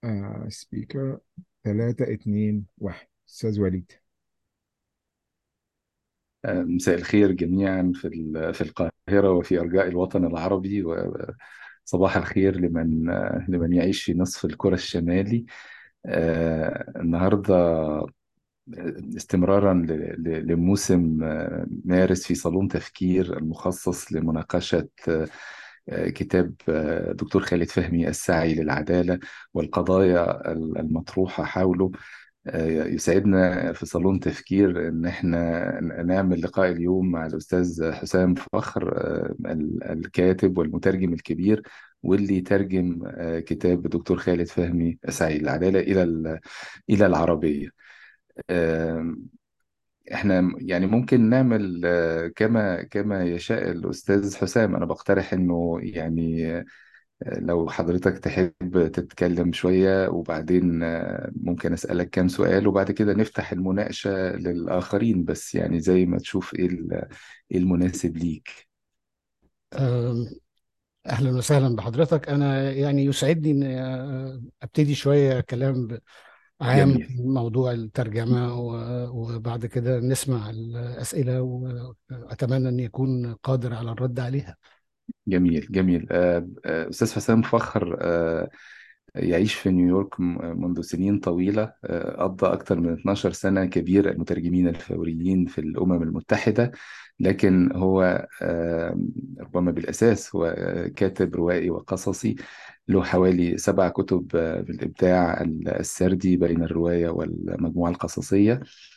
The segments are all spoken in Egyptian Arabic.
آه سبيكر ثلاثة اتنين واحد أستاذ وليد آه، مساء الخير جميعا في ال- في القاهرة وفي أرجاء الوطن العربي وصباح الخير لمن آه، لمن يعيش في نصف الكرة الشمالي آه، النهاردة استمرارا ل- ل- لموسم آه، مارس في صالون تفكير المخصص لمناقشة آه، آه، كتاب آه، دكتور خالد فهمي السعي للعدالة والقضايا المطروحة حوله آه، يسعدنا في صالون تفكير إن إحنا نعمل لقاء اليوم مع الأستاذ حسام فخر آه، ال- الكاتب والمترجم الكبير واللي ترجم آه، كتاب دكتور خالد فهمي السعي للعدالة إلى ال- إلى العربية آه، احنا يعني ممكن نعمل آه، كما كما يشاء الأستاذ حسام أنا بقترح إنه يعني آه، لو حضرتك تحب تتكلم شوية وبعدين آه، ممكن أسألك كام سؤال وبعد كده نفتح المناقشة للآخرين بس يعني زي ما تشوف إيه ال- إيه المناسب ليك أم، أهلا وسهلا بحضرتك أنا يعني يسعدني إن أه، أبتدي شوية كلام عام جميل في موضوع الترجمة و- وبعد كده نسمع الأسئلة وأتمنى أن يكون قادر على الرد عليها جميل جميل آه، آه، أستاذ حسام فخر آه، يعيش في نيويورك م- منذ سنين طويلة آه، قضى أكثر من 12 سنة كبير المترجمين الفوريين في الأمم المتحدة لكن هو آه، ربما بالأساس هو آه، كاتب روائي وقصصي له حوالي سبع كتب آه، في الإبداع السردي بين الرواية والمجموعة القصصية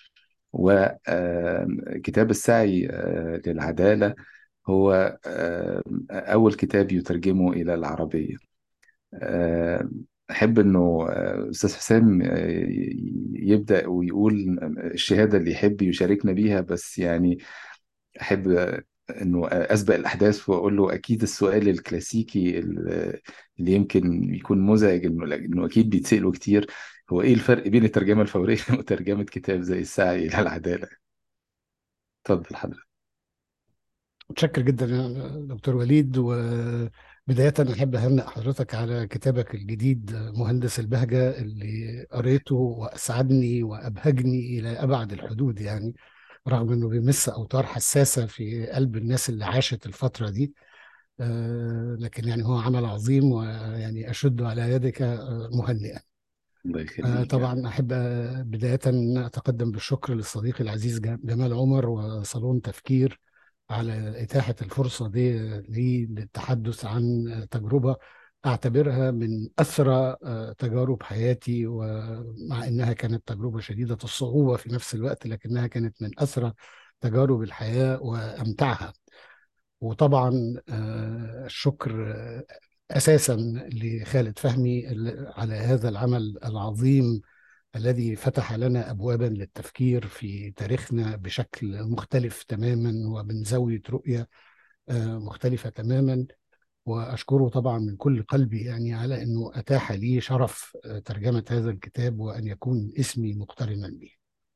وكتاب السعي آه، للعدالة هو آه، أول كتاب يترجمه إلى العربية آه، أحب إنه آه، أستاذ حسام آه، يبدأ ويقول الشهادة اللي يحب يشاركنا بيها بس يعني أحب إنه أسبق الأحداث وأقول له أكيد السؤال الكلاسيكي اللي يمكن يكون مزعج إنه إنه أكيد بيتسألوا كتير هو إيه الفرق بين الترجمة الفورية وترجمة كتاب زي السعي إلى العدالة؟ اتفضل حضرتك. متشكر جدا يا دكتور وليد وبداية أحب أهنئ حضرتك على كتابك الجديد مهندس البهجة اللي قريته وأسعدني وأبهجني إلى أبعد الحدود يعني رغم أنه بيمس أوتار حساسة في قلب الناس اللي عاشت الفترة دي آه، لكن يعني هو عمل عظيم ويعني أشد على يدك آه، مهنئا الله آه، يخليك طبعا أحب آه، بداية أتقدم بالشكر للصديق العزيز جم- جمال عمر وصالون تفكير على إتاحة الفرصة دي لي للتحدث عن تجربة أعتبرها من أثرى آه، تجارب حياتي ومع إنها كانت تجربة شديدة الصعوبة في نفس الوقت لكنها كانت من أثرى تجارب الحياة وأمتعها وطبعا آه، الشكر آه، أساسا لخالد فهمي ال- على هذا العمل العظيم الذي فتح لنا أبوابا للتفكير في تاريخنا بشكل مختلف تماما ومن زاوية رؤية آه، مختلفة تماما وأشكره طبعا من كل قلبي يعني على أنه أتاح لي شرف آه، ترجمة هذا الكتاب وأن يكون اسمي مقترنا به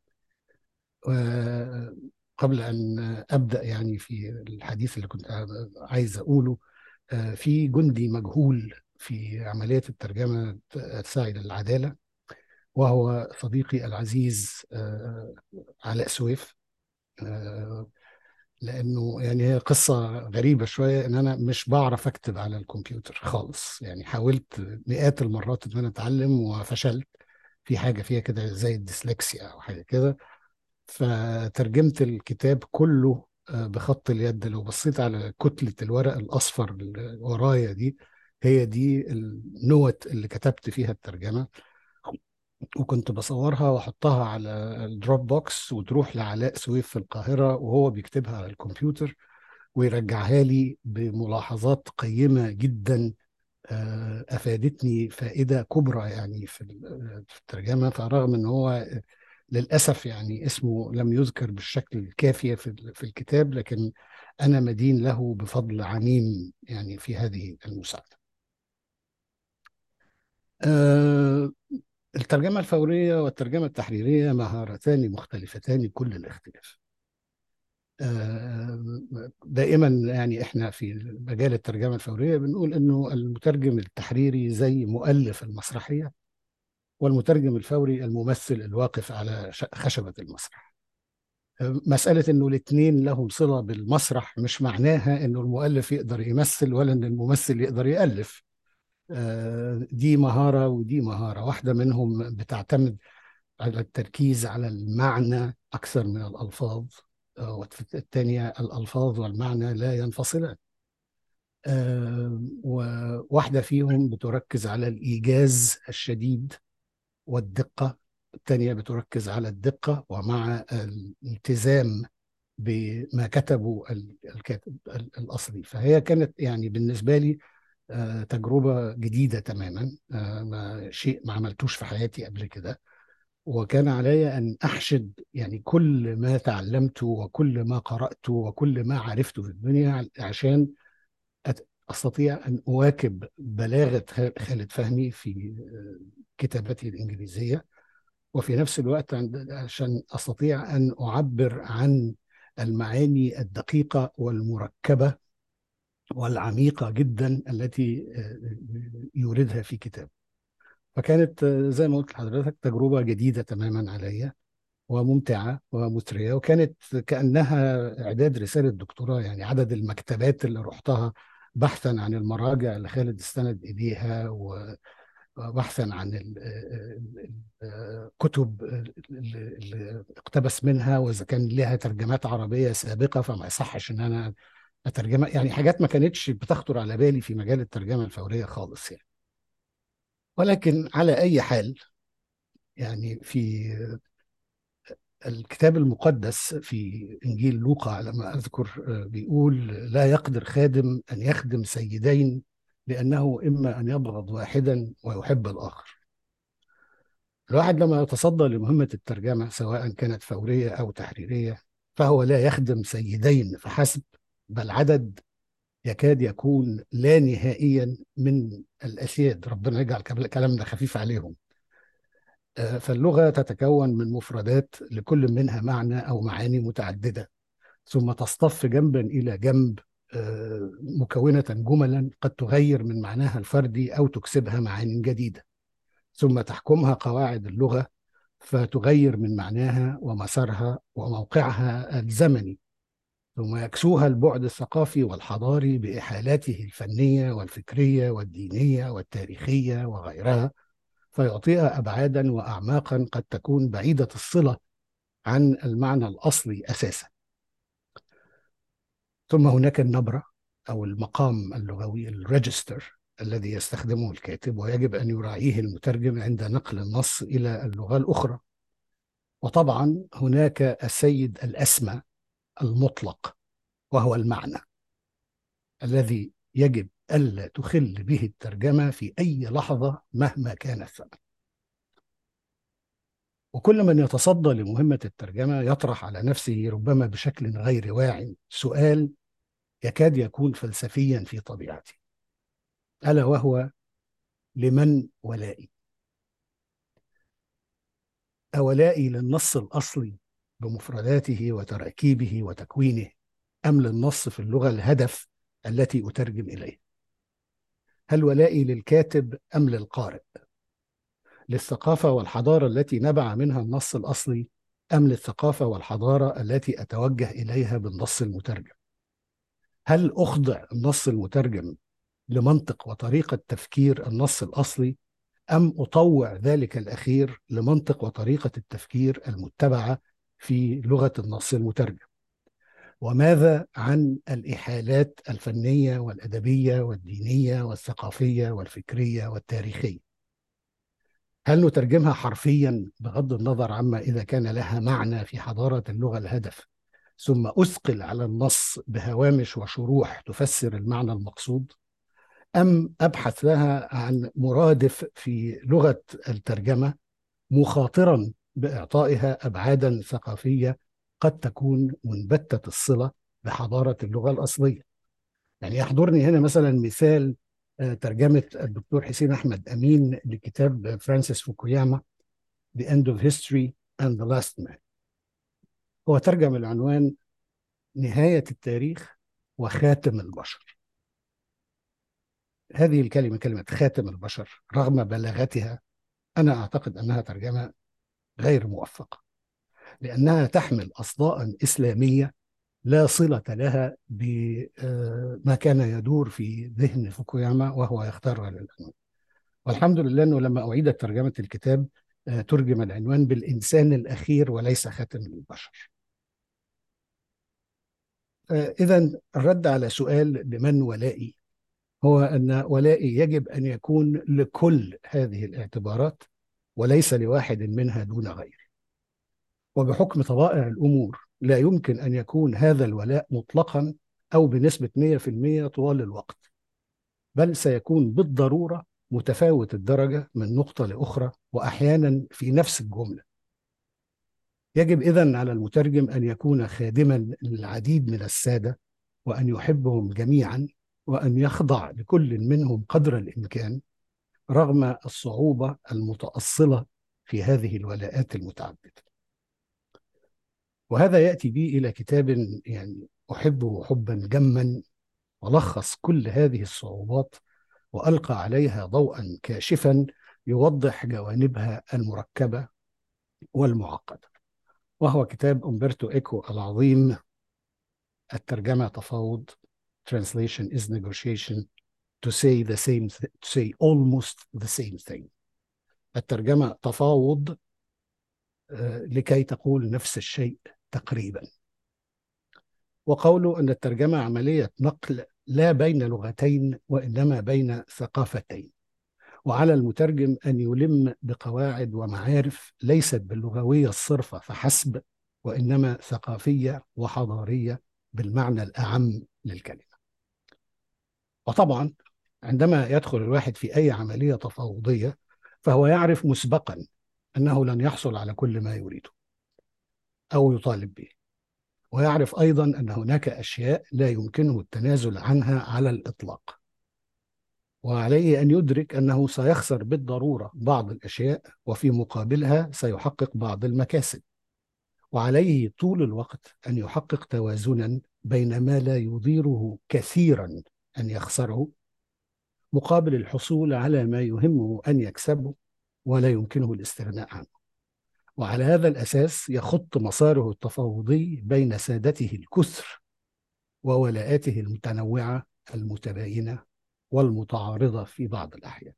وقبل أن أبدأ يعني في الحديث اللي كنت عايز أقوله آه، في جندي مجهول في عملية الترجمة السعي للعدالة وهو صديقي العزيز آه، علاء سويف آه، لانه يعني هي قصه غريبه شويه ان انا مش بعرف اكتب على الكمبيوتر خالص يعني حاولت مئات المرات ان انا اتعلم وفشلت في حاجه فيها كده زي الديسلكسيا او حاجه كده فترجمت الكتاب كله آه، بخط اليد لو بصيت على كتله الورق الاصفر اللي ورايا دي هي دي النوت اللي كتبت فيها الترجمه وكنت بصورها واحطها على الدروب بوكس وتروح لعلاء سويف في القاهرة وهو بيكتبها على الكمبيوتر ويرجعها لي بملاحظات قيمة جدا آه، أفادتني فائدة كبرى يعني في ال- في الترجمة فرغم أن هو للأسف يعني اسمه لم يذكر بالشكل الكافي في ال- في الكتاب لكن أنا مدين له بفضل عميم يعني في هذه المساعدة آه، الترجمة الفورية والترجمة التحريرية مهارتان مختلفتان كل الاختلاف آه، دائما يعني احنا في مجال الترجمة الفورية بنقول انه المترجم التحريري زي مؤلف المسرحية والمترجم الفوري الممثل الواقف على ش- خشبة المسرح مسألة إنه الاثنين لهم صلة بالمسرح مش معناها إنه المؤلف يقدر يمثل ولا إن الممثل يقدر يألف آه، دي مهارة ودي مهارة واحدة منهم بتعتمد على التركيز على المعنى أكثر من الألفاظ آه، والثانية الألفاظ والمعنى لا ينفصلان آه، وواحدة فيهم بتركز على الإيجاز الشديد والدقة الثانية بتركز على الدقة ومع الالتزام بما كتبه ال- الكاتب ال- الأصلي فهي كانت يعني بالنسبة لي آه، تجربة جديدة تماما آه، ما شيء ما عملتوش في حياتي قبل كده وكان علي أن أحشد يعني كل ما تعلمته وكل ما قرأته وكل ما عرفته في الدنيا عشان أت- أستطيع أن أواكب بلاغة خ- خالد فهمي في آه، كتابته الإنجليزية وفي نفس الوقت عند- عشان أستطيع أن أعبر عن المعاني الدقيقة والمركبة والعميقة جدا التي آه، يوردها في كتابه فكانت آه، زي ما قلت لحضرتك تجربة جديدة تماما عليا وممتعة ومثرية وكانت كأنها إعداد رسالة دكتوراه يعني عدد المكتبات اللي رحتها بحثا عن المراجع اللي خالد استند إليها وبحثا عن ال- ال- الكتب اللي اللي اقتبس منها وإذا كان لها ترجمات عربية سابقة فما يصحش إن أنا أترجمها يعني حاجات ما كانتش بتخطر على بالي في مجال الترجمة الفورية خالص يعني ولكن على أي حال يعني في الكتاب المقدس في إنجيل لوقا على ما أذكر آه، بيقول لا يقدر خادم أن يخدم سيدين لأنه إما أن يبغض واحدا ويحب الآخر الواحد لما يتصدى لمهمة الترجمة سواء كانت فورية أو تحريرية فهو لا يخدم سيدين فحسب بل عدد يكاد يكون لا نهائيا من الأسياد ربنا يجعل كلامنا خفيف عليهم آه، فاللغة تتكون من مفردات لكل منها معنى أو معاني متعددة ثم تصطف جنبا إلى جنب آه، مكونة جملا قد تغير من معناها الفردي أو تكسبها معاني جديدة ثم تحكمها قواعد اللغة فتغير من معناها ومسارها وموقعها الزمني ثم يكسوها البعد الثقافي والحضاري بإحالاته الفنية والفكرية والدينية والتاريخية وغيرها فيعطيها أبعادا وأعماقا قد تكون بعيدة الصلة عن المعنى الأصلي أساسا ثم هناك النبرة أو المقام اللغوي الريجستر الذي يستخدمه الكاتب ويجب أن يراعيه المترجم عند نقل النص إلى اللغة الأخرى وطبعا هناك السيد الأسمى المطلق وهو المعنى الذي يجب ألا تخل به الترجمة في أي لحظة مهما كان الثمن وكل من يتصدى لمهمة الترجمة يطرح على نفسه ربما بشكل غير واع سؤال يكاد يكون فلسفيا في طبيعته ألا وهو لمن ولائي أولائي للنص الأصلي بمفرداته وتركيبه وتكوينه أم للنص في اللغة الهدف التي أترجم إليه هل ولائي للكاتب أم للقارئ للثقافة والحضارة التي نبع منها النص الأصلي أم للثقافة والحضارة التي أتوجه إليها بالنص المترجم هل أخضع النص المترجم لمنطق وطريقة تفكير النص الأصلي أم أطوع ذلك الأخير لمنطق وطريقة التفكير المتبعة في لغة النص المترجم وماذا عن الإحالات الفنية والأدبية والدينية والثقافية والفكرية والتاريخية هل نترجمها حرفيا بغض النظر عما إذا كان لها معنى في حضارة اللغة الهدف ثم أثقل على النص بهوامش وشروح تفسر المعنى المقصود أم أبحث لها عن مرادف في لغة الترجمة مخاطرا بإعطائها أبعادا ثقافية قد تكون منبتة الصلة بحضارة اللغة الأصلية يعني يحضرني هنا مثلا مثال ترجمة الدكتور حسين أحمد أمين لكتاب فرانسيس فوكوياما The End of History and the Last Man هو ترجم العنوان نهاية التاريخ وخاتم البشر هذه الكلمة كلمة خاتم البشر رغم بلاغتها أنا أعتقد أنها ترجمة غير موفقة لأنها تحمل أصداء إسلامية لا صلة لها بما كان يدور في ذهن فوكوياما وهو يختار العنوان والحمد لله أنه لما أعيدت ترجمة الكتاب آه، ترجم العنوان بالإنسان الأخير وليس خاتم البشر إذا الرد على سؤال لمن ولائي هو أن ولائي يجب أن يكون لكل هذه الاعتبارات وليس لواحد منها دون غيره وبحكم طبائع الأمور لا يمكن أن يكون هذا الولاء مطلقا أو بنسبة 100% طوال الوقت بل سيكون بالضرورة متفاوت الدرجة من نقطة لأخرى وأحيانا في نفس الجملة يجب إذن على المترجم أن يكون خادما للعديد من السادة وأن يحبهم جميعا وأن يخضع لكل منهم قدر الإمكان رغم الصعوبة المتأصلة في هذه الولاءات المتعددة وهذا يأتي بي إلى كتاب يعني أحبه حبا جما ولخص كل هذه الصعوبات وألقى عليها ضوءا كاشفا يوضح جوانبها المركبة والمعقدة وهو كتاب أمبرتو إيكو العظيم الترجمة تفاوض translation is negotiation to say the same th- to say almost the same thing الترجمة تفاوض آه، لكي تقول نفس الشيء تقريبا وقوله أن الترجمة عملية نقل لا بين لغتين وإنما بين ثقافتين وعلى المترجم أن يلم بقواعد ومعارف ليست باللغوية الصرفة فحسب وإنما ثقافية وحضارية بالمعنى الأعم للكلمة وطبعا عندما يدخل الواحد في أي عملية تفاوضية فهو يعرف مسبقا أنه لن يحصل على كل ما يريده أو يطالب به ويعرف أيضا أن هناك أشياء لا يمكنه التنازل عنها على الإطلاق وعليه أن يدرك أنه سيخسر بالضرورة بعض الأشياء وفي مقابلها سيحقق بعض المكاسب وعليه طول الوقت أن يحقق توازنا بين ما لا يضيره كثيرا أن يخسره مقابل الحصول على ما يهمه أن يكسبه ولا يمكنه الاستغناء عنه وعلى هذا الأساس يخط مساره التفاوضي بين سادته الكثر وولاءاته المتنوعة المتباينة والمتعارضة في بعض الأحيان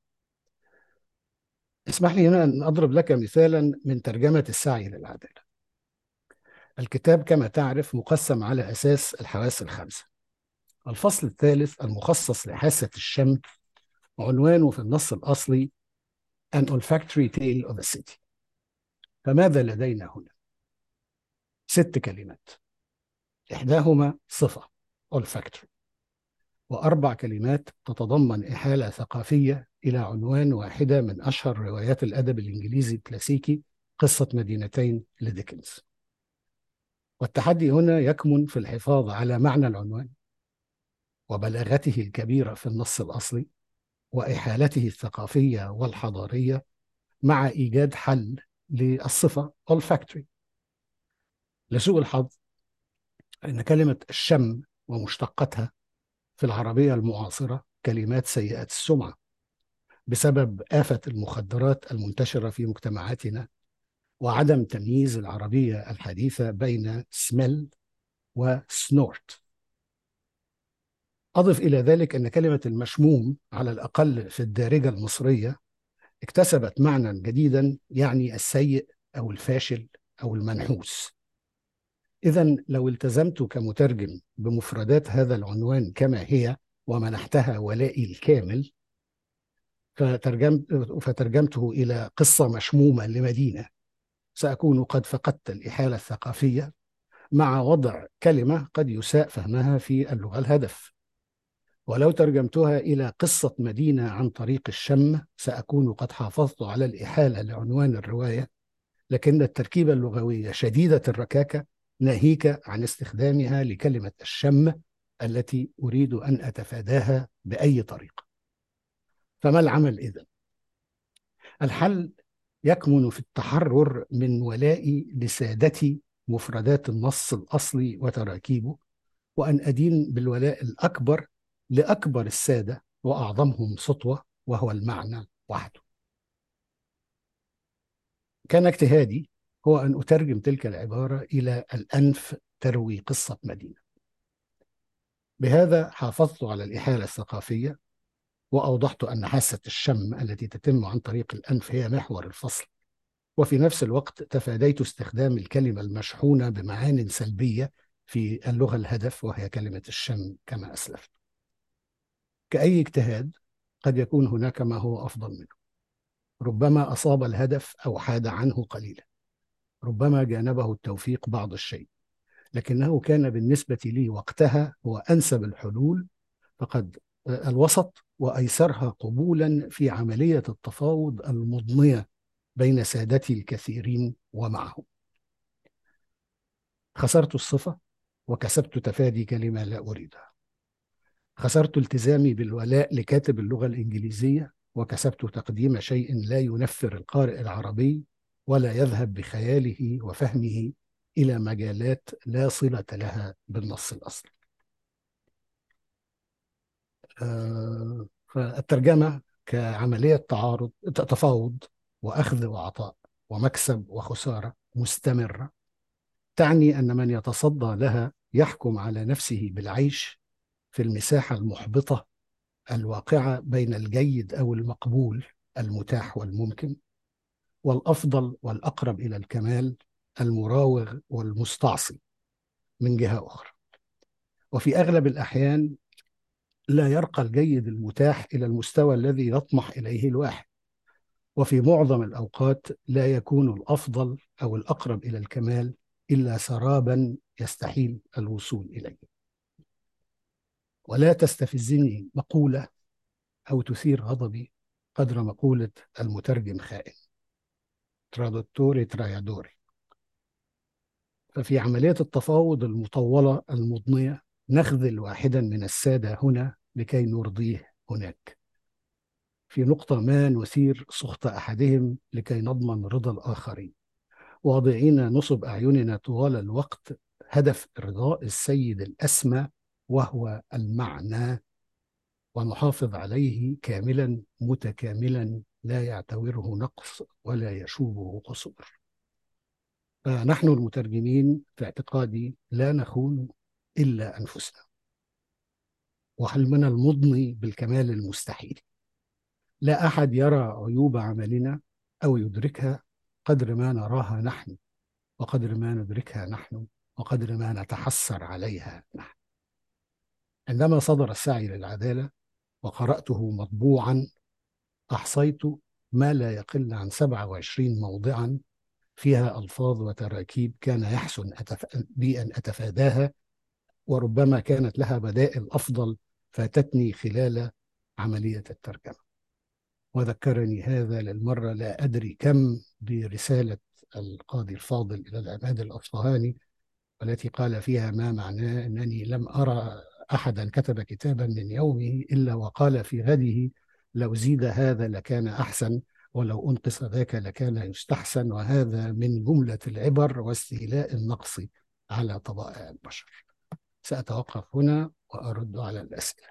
اسمح لي هنا أن أضرب لك مثالا من ترجمة السعي للعدالة الكتاب كما تعرف مقسم على أساس الحواس الخمسة الفصل الثالث المخصص لحاسة الشم عنوانه في النص الأصلي An olfactory tale of a city فماذا لدينا هنا؟ ست كلمات إحداهما صفة olfactory وأربع كلمات تتضمن إحالة ثقافية إلى عنوان واحدة من أشهر روايات الأدب الإنجليزي الكلاسيكي قصة مدينتين لديكنز والتحدي هنا يكمن في الحفاظ على معنى العنوان وبلاغته الكبيرة في النص الأصلي وإحالته الثقافية والحضارية مع إيجاد حل للصفة olfactory لسوء الحظ أن كلمة الشم ومشتقاتها في العربية المعاصرة كلمات سيئة السمعة بسبب آفة المخدرات المنتشرة في مجتمعاتنا وعدم تمييز العربية الحديثة بين smell وسنورت أضف إلى ذلك أن كلمة المشموم على الأقل في الدارجة المصرية اكتسبت معنى جديدا يعني السيء أو الفاشل أو المنحوس إذا لو التزمت كمترجم بمفردات هذا العنوان كما هي ومنحتها ولائي الكامل فترجمت فترجمته إلى قصة مشمومة لمدينة سأكون قد فقدت الإحالة الثقافية مع وضع كلمة قد يساء فهمها في اللغة الهدف ولو ترجمتها إلى قصة مدينة عن طريق الشم سأكون قد حافظت على الإحالة لعنوان الرواية لكن التركيبة اللغوية شديدة الركاكة ناهيك عن استخدامها لكلمة الشم التي أريد أن أتفاداها بأي طريقة فما العمل إذن؟ الحل يكمن في التحرر من ولائي لسادتي مفردات النص الأصلي وتراكيبه وأن أدين بالولاء الأكبر لأكبر السادة وأعظمهم سطوة وهو المعنى وحده كان اجتهادي هو أن أترجم تلك العبارة إلى الأنف تروي قصة مدينة بهذا حافظت على الإحالة الثقافية وأوضحت أن حاسة الشم التي تتم عن طريق الأنف هي محور الفصل وفي نفس الوقت تفاديت استخدام الكلمة المشحونة بمعان سلبية في اللغة الهدف وهي كلمة الشم كما أسلفت كأي اجتهاد قد يكون هناك ما هو أفضل منه ربما أصاب الهدف أو حاد عنه قليلا ربما جانبه التوفيق بعض الشيء لكنه كان بالنسبة لي وقتها هو أنسب الحلول فقد الوسط وأيسرها قبولا في عملية التفاوض المضنية بين سادتي الكثيرين ومعهم خسرت الصفة وكسبت تفادي كلمة لا أريدها خسرت التزامي بالولاء لكاتب اللغة الإنجليزية وكسبت تقديم شيء لا ينفر القارئ العربي ولا يذهب بخياله وفهمه إلى مجالات لا صلة لها بالنص الأصلي آه، فالترجمة كعملية تعارض تفاوض وأخذ وعطاء ومكسب وخسارة مستمرة تعني أن من يتصدى لها يحكم على نفسه بالعيش في المساحة المحبطة الواقعة بين الجيد أو المقبول المتاح والممكن والأفضل والأقرب إلى الكمال المراوغ والمستعصي من جهة أخرى وفي أغلب الأحيان لا يرقى الجيد المتاح إلى المستوى الذي يطمح إليه الواحد وفي معظم الأوقات لا يكون الأفضل أو الأقرب إلى الكمال إلا سرابا يستحيل الوصول إليه ولا تستفزني مقولة أو تثير غضبي قدر مقولة المترجم خائن ترادوتوري ترايادوري ففي عملية التفاوض المطولة المضنية نخذل واحدا من السادة هنا لكي نرضيه هناك في نقطة ما نثير سخط أحدهم لكي نضمن رضا الآخرين واضعين نصب أعيننا طوال الوقت هدف إرضاء السيد الأسمى وهو المعنى ونحافظ عليه كاملا متكاملا لا يعتبره نقص ولا يشوبه قصور فنحن المترجمين في اعتقادي لا نخون إلا أنفسنا وهل من المضني بالكمال المستحيل لا أحد يرى عيوب عملنا أو يدركها قدر ما نراها نحن وقدر ما ندركها نحن وقدر ما نتحسر عليها نحن عندما صدر السعي للعدالة وقرأته مطبوعا أحصيت ما لا يقل عن 27 موضعا فيها ألفاظ وتراكيب كان يحسن أتف... بي أن أتفاداها وربما كانت لها بدائل أفضل فاتتني خلال عملية الترجمة وذكرني هذا للمرة لا أدري كم برسالة القاضي الفاضل إلى العماد الأصفهاني والتي قال فيها ما معناه أنني لم أرى أحدا كتب كتابا من يومه إلا وقال في غده لو زيد هذا لكان أحسن ولو أنقص ذاك لكان يستحسن وهذا من جملة العبر واستيلاء النقص على طبائع البشر سأتوقف هنا وأرد على الأسئلة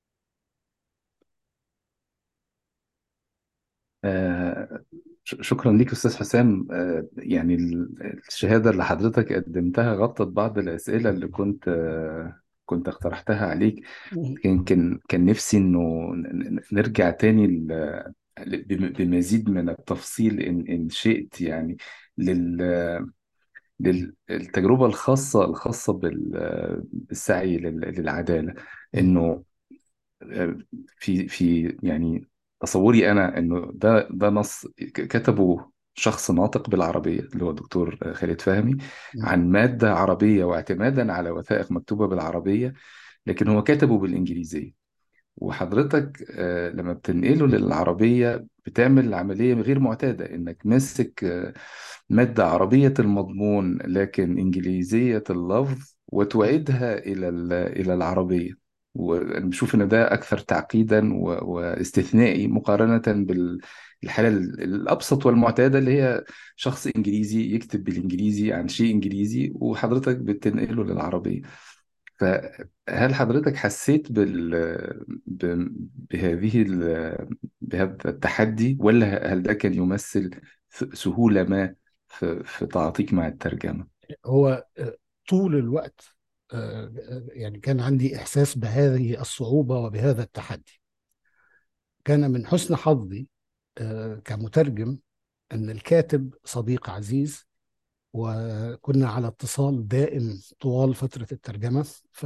آه، ش- شكرا ليك أستاذ حسام آه، يعني ال- الشهادة اللي حضرتك قدمتها غطت بعض الأسئلة اللي كنت آه، كنت اقترحتها عليك كان كان كان نفسي إنه ن- ن- نرجع تاني ل- ل- بم- بمزيد من التفصيل إن إن شئت يعني لل للتجربة الخاصة الخاصة بال- بالسعي لل- للعدالة إنه في في يعني تصوري انا انه ده ده نص ك- كتبه شخص ناطق بالعربيه اللي هو الدكتور خالد فهمي عن ماده عربيه واعتمادا على وثائق مكتوبه بالعربيه لكن هو كتبه بالانجليزيه وحضرتك آه، لما بتنقله للعربيه بتعمل عمليه غير معتاده انك ماسك آه، ماده عربيه المضمون لكن انجليزيه اللفظ وتعيدها الى ال- الى العربيه وانا بشوف ان ده اكثر تعقيدا و- واستثنائي مقارنه بالحاله ال- الابسط والمعتاده اللي هي شخص انجليزي يكتب بالانجليزي عن شيء انجليزي وحضرتك بتنقله للعربيه فهل حضرتك حسيت بال... ب... بهذه ال... بهذا التحدي ولا هل ده كان يمثل سهولة ما في في تعاطيك مع الترجمة هو آه، طول الوقت آه، يعني كان عندي إحساس بهذه الصعوبة وبهذا التحدي كان من حسن حظي آه، كمترجم أن الكاتب صديق عزيز وكنا على اتصال دائم طوال فترة الترجمة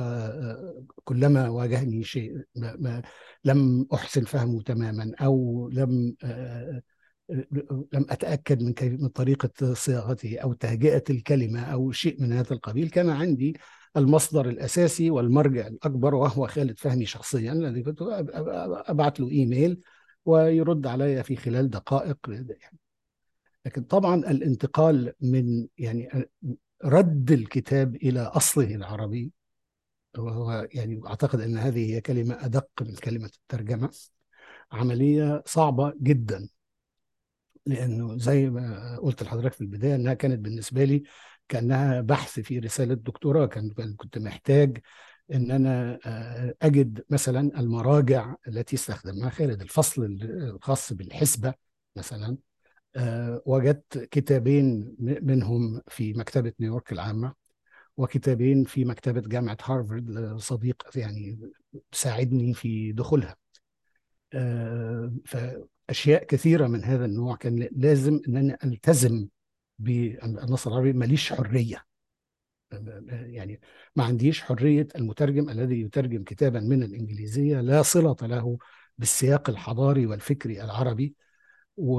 فكلما واجهني شيء ما ما لم أحسن فهمه تماما أو لم آه، لم أتأكد من كيف من طريقة صياغته أو تهجئة الكلمة أو شيء من هذا القبيل كان عندي المصدر الأساسي والمرجع الأكبر وهو خالد فهمي شخصيا الذي كنت أبعت له إيميل ويرد علي في خلال دقائق يعني لكن طبعا الانتقال من يعني رد الكتاب الى اصله العربي وهو يعني اعتقد ان هذه هي كلمه ادق من كلمه الترجمه عمليه صعبه جدا لانه زي ما قلت لحضرتك في البدايه انها كانت بالنسبه لي كانها بحث في رساله دكتوراه كان كنت محتاج ان انا اجد مثلا المراجع التي استخدمها خالد الفصل الخاص بالحسبه مثلا آه، وجدت كتابين منهم في مكتبة نيويورك العامة وكتابين في مكتبة جامعة هارفارد صديق يعني ساعدني في دخولها آه، فأشياء كثيرة من هذا النوع كان لازم أن أنا ألتزم بالنص العربي ماليش حرية يعني ما عنديش حرية المترجم الذي يترجم كتابا من الإنجليزية لا صلة له بالسياق الحضاري والفكري العربي و...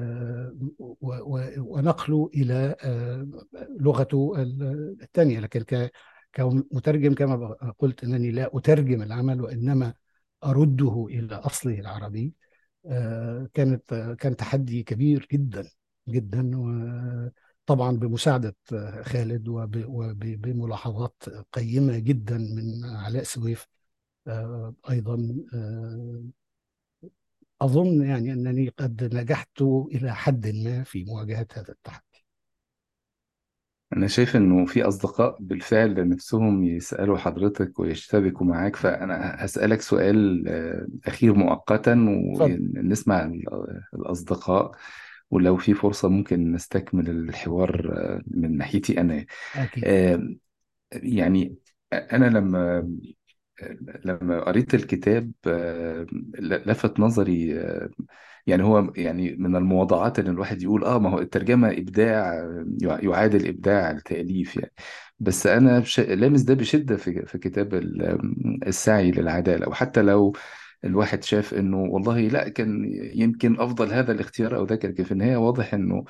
و... ونقله إلى آه، لغته الثانية لكن ك... كمترجم كما قلت أنني لا أترجم العمل وإنما أرده إلى أصله العربي آه، كانت كان تحدي كبير جدا جدا وطبعا بمساعدة خالد وبملاحظات قيمة جدا من علاء سويف آه، أيضا أظن يعني أنني قد نجحت إلى حد ما في مواجهة هذا التحدي أنا شايف إنه في أصدقاء بالفعل نفسهم يسألوا حضرتك ويشتبكوا معاك فأنا هسألك سؤال آه، أخير مؤقتا اتفضل ونسمع ال- الأصدقاء ولو في فرصة ممكن نستكمل الحوار آه، من ناحيتي أنا أكيد آه، يعني أنا لما لما قريت الكتاب آه، لفت نظري آه، يعني هو يعني من المواضعات ان الواحد يقول اه ما هو الترجمه ابداع آه، يعادل ابداع التاليف يعني بس انا بش... لامس ده بشده في في كتاب ال- السعي للعداله وحتى لو الواحد شاف انه والله لا كان يمكن افضل هذا الاختيار او ذاك لكن في النهايه واضح انه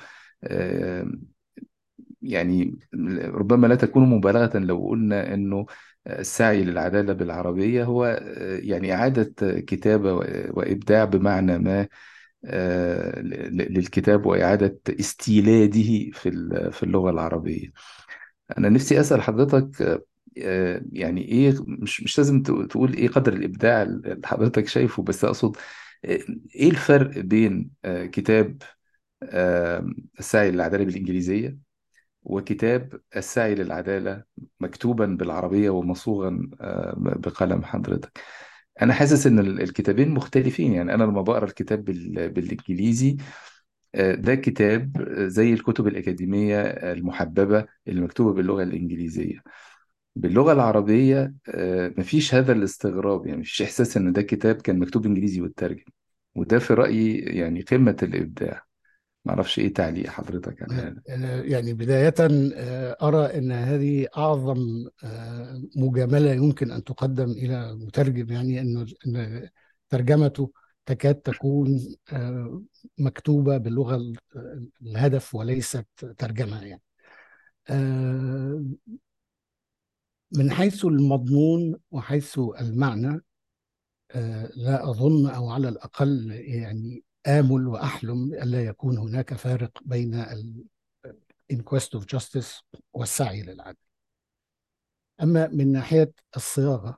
يعني ربما لا تكون مبالغة لو قلنا انه السعي للعدالة بالعربية هو يعني إعادة كتابة وإبداع بمعنى ما آه، للكتاب وإعادة استيلاده في في اللغة العربية أنا نفسي أسأل حضرتك آه، يعني إيه مش مش لازم تقول إيه قدر الإبداع اللي حضرتك شايفه بس أقصد آه، إيه الفرق بين كتاب السعي للعدالة بالإنجليزية وكتاب السعي للعدالة مكتوبا بالعربية ومصوغا آه، بقلم حضرتك أنا حاسس إن ال- الكتابين مختلفين يعني أنا لما بقرأ الكتاب بال- بالإنجليزي آه، ده كتاب زي الكتب الأكاديمية المحببة اللي مكتوبة باللغة الإنجليزية باللغة العربية آه، مفيش هذا الاستغراب يعني مفيش إحساس إن ده كتاب كان مكتوب إنجليزي واترجم وده في رأيي يعني قمة الإبداع معرفش إيه تعليق حضرتك على هذا أنا يعني بداية آه، أرى أن هذه أعظم آه، مجاملة يمكن أن تقدم إلى مترجم يعني أنه أن ترجمته تكاد تكون آه، مكتوبة باللغة ال- الهدف وليست ترجمة يعني آه، من حيث المضمون وحيث المعنى آه، لا أظن أو على الأقل يعني آمل وأحلم ألا يكون هناك فارق بين ال in quest of justice والسعي للعدل أما من ناحية الصياغة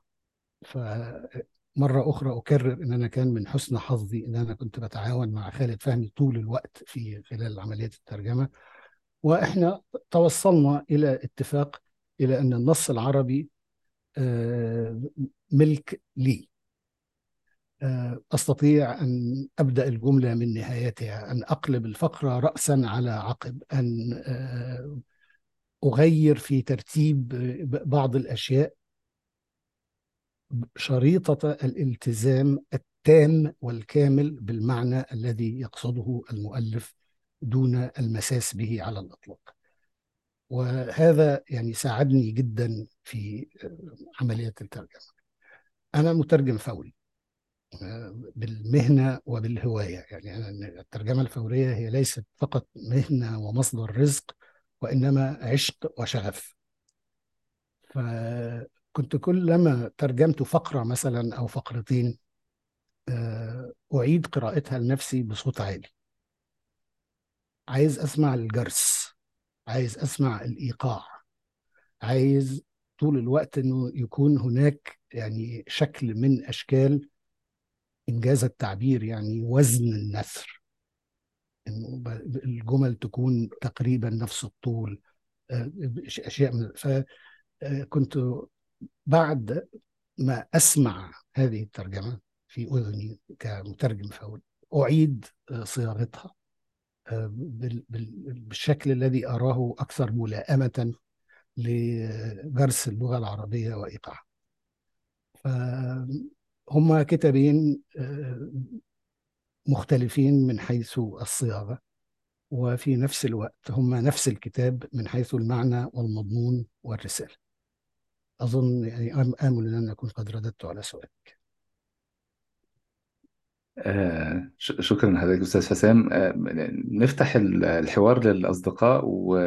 فمرة أخرى أكرر أن أنا كان من حسن حظي أن أنا كنت بتعاون مع خالد فهمي طول الوقت في خلال عملية الترجمة وإحنا توصلنا إلى اتفاق إلى أن النص العربي آه، ملك لي آه، أستطيع أن أبدأ الجملة من نهايتها أن أقلب الفقرة رأسا على عقب أن آه، أغير في ترتيب بعض الأشياء شريطة الالتزام التام والكامل بالمعنى الذي يقصده المؤلف دون المساس به على الإطلاق وهذا يعني ساعدني جدا في عملية الترجمة أنا مترجم فوري بالمهنة وبالهواية يعني أنا الترجمة الفورية هي ليست فقط مهنة ومصدر رزق وإنما عشق وشغف فكنت كلما ترجمت فقرة مثلا أو فقرتين آه، أعيد قراءتها لنفسي بصوت عالي عايز أسمع الجرس عايز أسمع الإيقاع عايز طول الوقت أنه يكون هناك يعني شكل من أشكال إنجاز التعبير يعني وزن النثر انه الجمل تكون تقريبا نفس الطول آه، اشياء من فكنت آه، بعد ما اسمع هذه الترجمه في اذني كمترجم فوري اعيد آه، صياغتها بالشكل الذي اراه اكثر ملائمه لجرس اللغه العربيه وايقاعها فهم كتابين مختلفين من حيث الصياغه وفي نفس الوقت هم نفس الكتاب من حيث المعنى والمضمون والرساله. اظن يعني امل ان انا اكون قد رددت على سؤالك. آه شكرا لحضرتك استاذ حسام آه نفتح الحوار للاصدقاء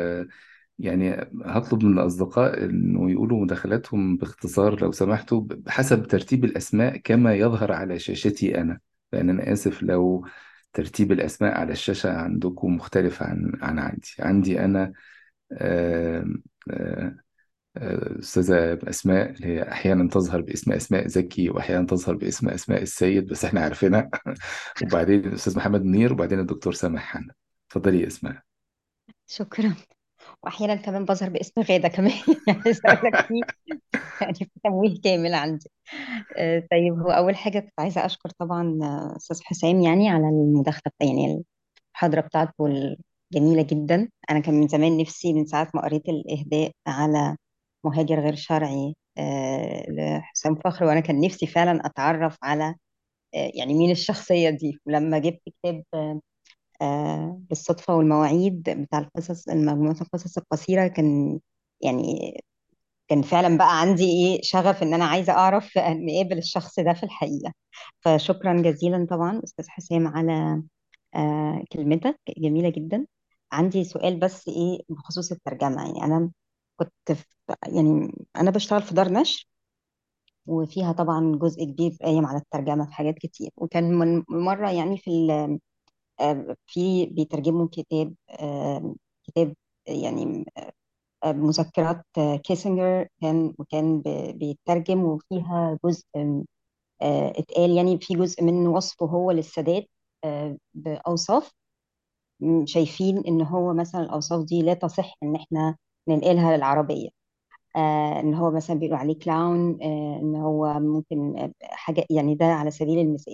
ويعني هطلب من الاصدقاء انه يقولوا مداخلاتهم باختصار لو سمحتوا بحسب ترتيب الاسماء كما يظهر على شاشتي انا لان انا اسف لو ترتيب الاسماء على الشاشه عندكم مختلف عن عن عندي عندي انا آه، آه، آه، أستاذة أسماء اللي هي أحيانا تظهر باسم أسماء زكي وأحيانا تظهر باسم أسماء السيد بس إحنا عارفينها وبعدين الأستاذ محمد منير وبعدين الدكتور سامح حنا اتفضلي يا أسماء شكرا واحيانا كمان بظهر باسم غاده كمان يعني عايزه اقول لك في يعني في تمويه كامل عندي آه، طيب هو اول حاجه كنت عايزه اشكر طبعا آه، استاذ حسام يعني على المداخله يعني المحاضره بتاعته الجميله جدا انا كان من زمان نفسي من ساعه ما قريت الاهداء على مهاجر غير شرعي آه، لحسام فخر وانا كان نفسي فعلا اتعرف على يعني مين الشخصيه دي ولما جبت كتاب آه، بالصدفة والمواعيد بتاع القصص مجموعة القصص القصيرة كان يعني كان فعلا بقى عندي ايه شغف ان انا عايزة اعرف نقابل الشخص ده في الحقيقة فشكرا جزيلا طبعا استاذ حسام على آه كلمتك جميلة جدا عندي سؤال بس ايه بخصوص الترجمة يعني انا كنت في يعني انا بشتغل في دار نشر وفيها طبعا جزء كبير قايم على الترجمة في حاجات كتير وكان من مرة يعني في في بيترجموا كتاب كتاب يعني مذكرات كيسنجر كان وكان بيترجم وفيها جزء اتقال يعني في جزء من وصفه هو للسادات بأوصاف شايفين ان هو مثلا الاوصاف دي لا تصح ان احنا ننقلها للعربيه آه ان هو مثلا بيقولوا عليه كلاون آه ان هو ممكن حاجه يعني ده على سبيل المثال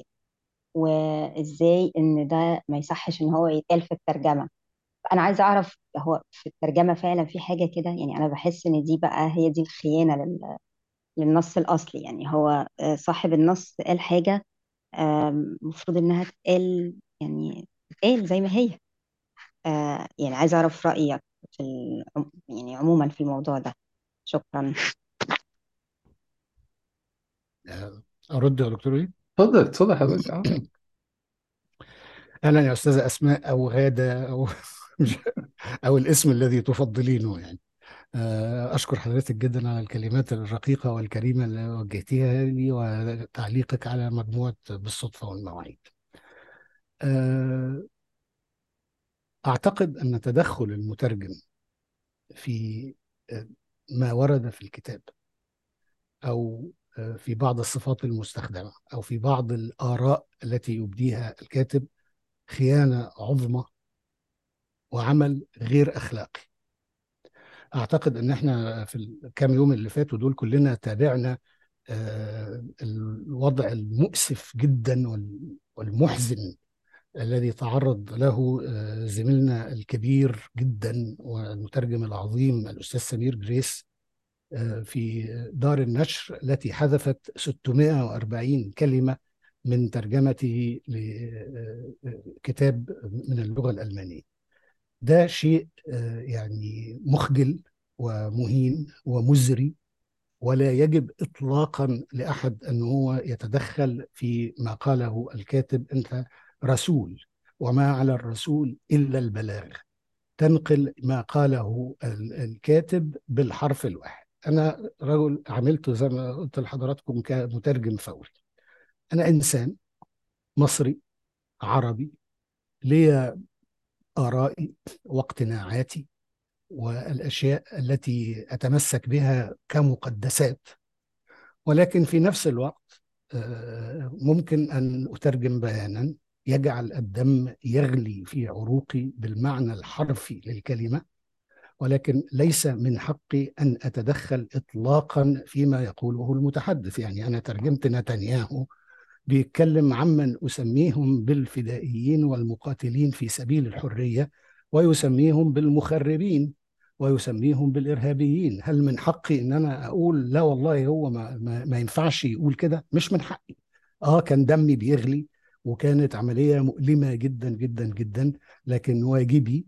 وازاي ان ده ما يصحش ان هو يتقال في الترجمه انا عايزه اعرف هو في الترجمه فعلا في حاجه كده يعني انا بحس ان دي بقى هي دي الخيانه لل... للنص الاصلي يعني هو آه، صاحب النص قال حاجه المفروض انها تتقال يعني تتقال زي ما هي آه، يعني عايزه اعرف رايك في العم... يعني عموما في الموضوع ده شكرا آه، ارد يا دكتور ايه اتفضل اتفضل حضرتك اه اهلا يا استاذه اسماء او غاده او او الاسم الذي تفضلينه يعني آه، اشكر حضرتك جدا على الكلمات الرقيقه والكريمه اللي وجهتيها لي وتعليقك على مجموعه بالصدفه والمواعيد آه، اعتقد ان تدخل المترجم في آه، ما ورد في الكتاب او في بعض الصفات المستخدمه او في بعض الاراء التي يبديها الكاتب خيانه عظمى وعمل غير اخلاقي اعتقد ان احنا في الكام يوم اللي فاتوا دول كلنا تابعنا آه، الوضع المؤسف جدا وال- والمحزن الذي تعرض له آه، زميلنا الكبير جدا والمترجم العظيم الأستاذ سمير جريس آه، في دار النشر التي حذفت 640 كلمة من ترجمته لكتاب من اللغة الألمانية ده شيء آه، يعني مخجل ومهين ومزري ولا يجب اطلاقا لاحد ان هو يتدخل في ما قاله الكاتب انت رسول وما على الرسول الا البلاغ تنقل ما قاله ال- الكاتب بالحرف الواحد انا رجل عملت زي ما قلت لحضراتكم كمترجم فوري انا انسان مصري عربي لي ارائي واقتناعاتي والاشياء التي اتمسك بها كمقدسات ولكن في نفس الوقت آه، ممكن ان اترجم بيانا يجعل الدم يغلي في عروقي بالمعنى الحرفي للكلمه ولكن ليس من حقي ان اتدخل اطلاقا فيما يقوله المتحدث يعني انا ترجمت نتنياهو بيتكلم عمن اسميهم بالفدائيين والمقاتلين في سبيل الحريه ويسميهم بالمخربين ويسميهم بالارهابيين هل من حقي ان انا اقول لا والله هو ما, ما, ما ينفعش يقول كده مش من حقي اه كان دمي بيغلي وكانت عمليه مؤلمه جدا جدا جدا لكن واجبي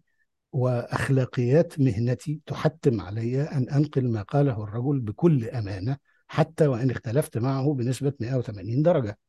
واخلاقيات مهنتي تحتم علي ان انقل ما قاله الرجل بكل امانه حتى وان اختلفت معه بنسبه 180 درجه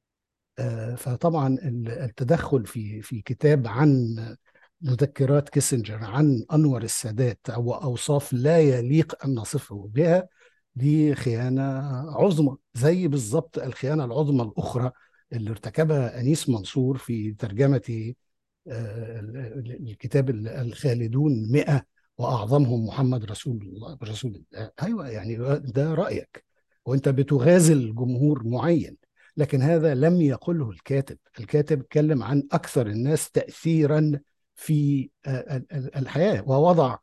آه، فطبعا ال- التدخل في في كتاب عن مذكرات كيسنجر عن انور السادات او اوصاف لا يليق ان نصفه بها دي خيانه عظمى زي بالضبط الخيانه العظمى الاخرى اللي ارتكبها انيس منصور في ترجمه آه، الكتاب الخالدون مئة وأعظمهم محمد رسول الله رسول الله أيوة يعني ده رأيك وأنت بتغازل جمهور معين لكن هذا لم يقله الكاتب الكاتب اتكلم عن أكثر الناس تأثيرا في آه، ال- ال- الحياة ووضع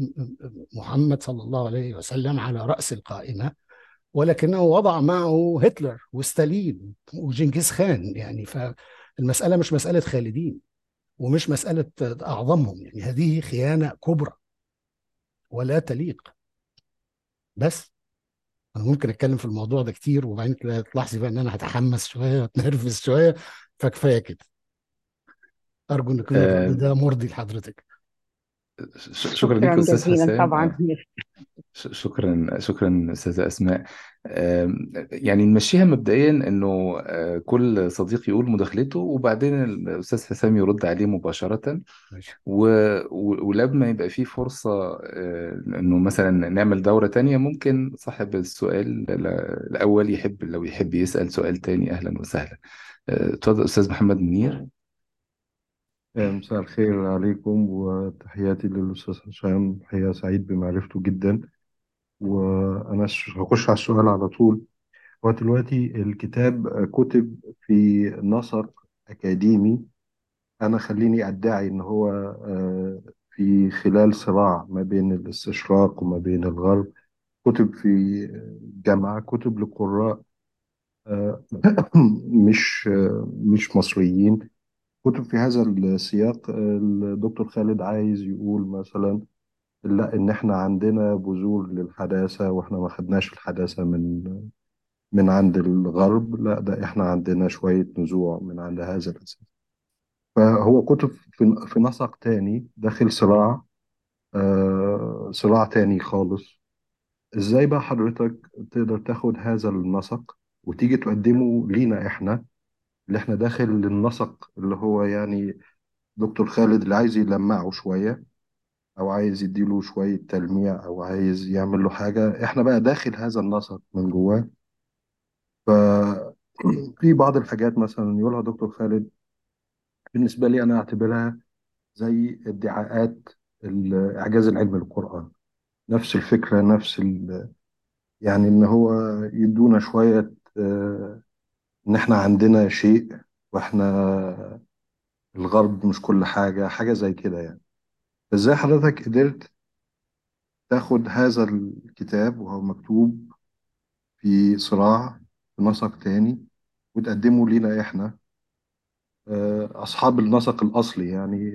محمد صلى الله عليه وسلم على رأس القائمة ولكنه وضع معه هتلر وستالين وجنكيز خان يعني فالمسألة مش مسألة خالدين ومش مسألة أعظمهم يعني هذه خيانة كبرى ولا تليق بس أنا ممكن أتكلم في الموضوع ده كتير وبعدين تلاحظي بقى إن أنا هتحمس شوية وأتنرفز شوية فكفاية كده أرجو إن يكون الرد آه، ده مرضي لحضرتك ش- شكرا ليك شكرا أستاذ جزيلا حسام طبعا آه، ش- شكرا شكرا أستاذة أسماء آم، يعني نمشيها مبدئيا إنه آه، كل صديق يقول مداخلته وبعدين الأستاذ حسام يرد عليه مباشرة ماشي و... و- ولما يبقى فيه فرصة آه، إنه مثلا نعمل دورة تانية ممكن صاحب السؤال ال- الأول يحب لو يحب يسأل سؤال تاني أهلا وسهلا آه، اتفضل أستاذ محمد منير مساء الخير عليكم وتحياتي للأستاذ هشام حقيقة سعيد بمعرفته جدا وأنا ش- هخش على السؤال على طول هو دلوقتي الكتاب كتب في نسق أكاديمي أنا خليني أدعي إن هو آه، في خلال صراع ما بين الاستشراق وما بين الغرب كتب في جامعة كتب لقراء آه، مش آه، مش مصريين كتب في هذا السياق الدكتور خالد عايز يقول مثلا لا ان احنا عندنا بذور للحداثه واحنا ما خدناش الحداثه من من عند الغرب لا ده احنا عندنا شويه نزوع من عند هذا الاساس فهو كتب في في نسق تاني داخل صراع آه صراع تاني خالص ازاي بقى حضرتك تقدر تاخد هذا النسق وتيجي تقدمه لينا احنا اللي احنا داخل النسق اللي هو يعني دكتور خالد اللي عايز يلمعه شوية أو عايز يديله شوية تلميع أو عايز يعمل له حاجة إحنا بقى داخل هذا النسق من جواه ففي بعض الحاجات مثلا يقولها دكتور خالد بالنسبة لي أنا أعتبرها زي ادعاءات الإعجاز العلمي للقرآن نفس الفكرة نفس ال... يعني إن هو يدونا شوية آه، إن إحنا عندنا شيء وإحنا الغرب مش كل حاجة حاجة زي كده يعني ازاي حضرتك قدرت تاخد هذا الكتاب وهو مكتوب في صراع في نسق تاني وتقدموا لينا إحنا آه، أصحاب النسق الأصلي يعني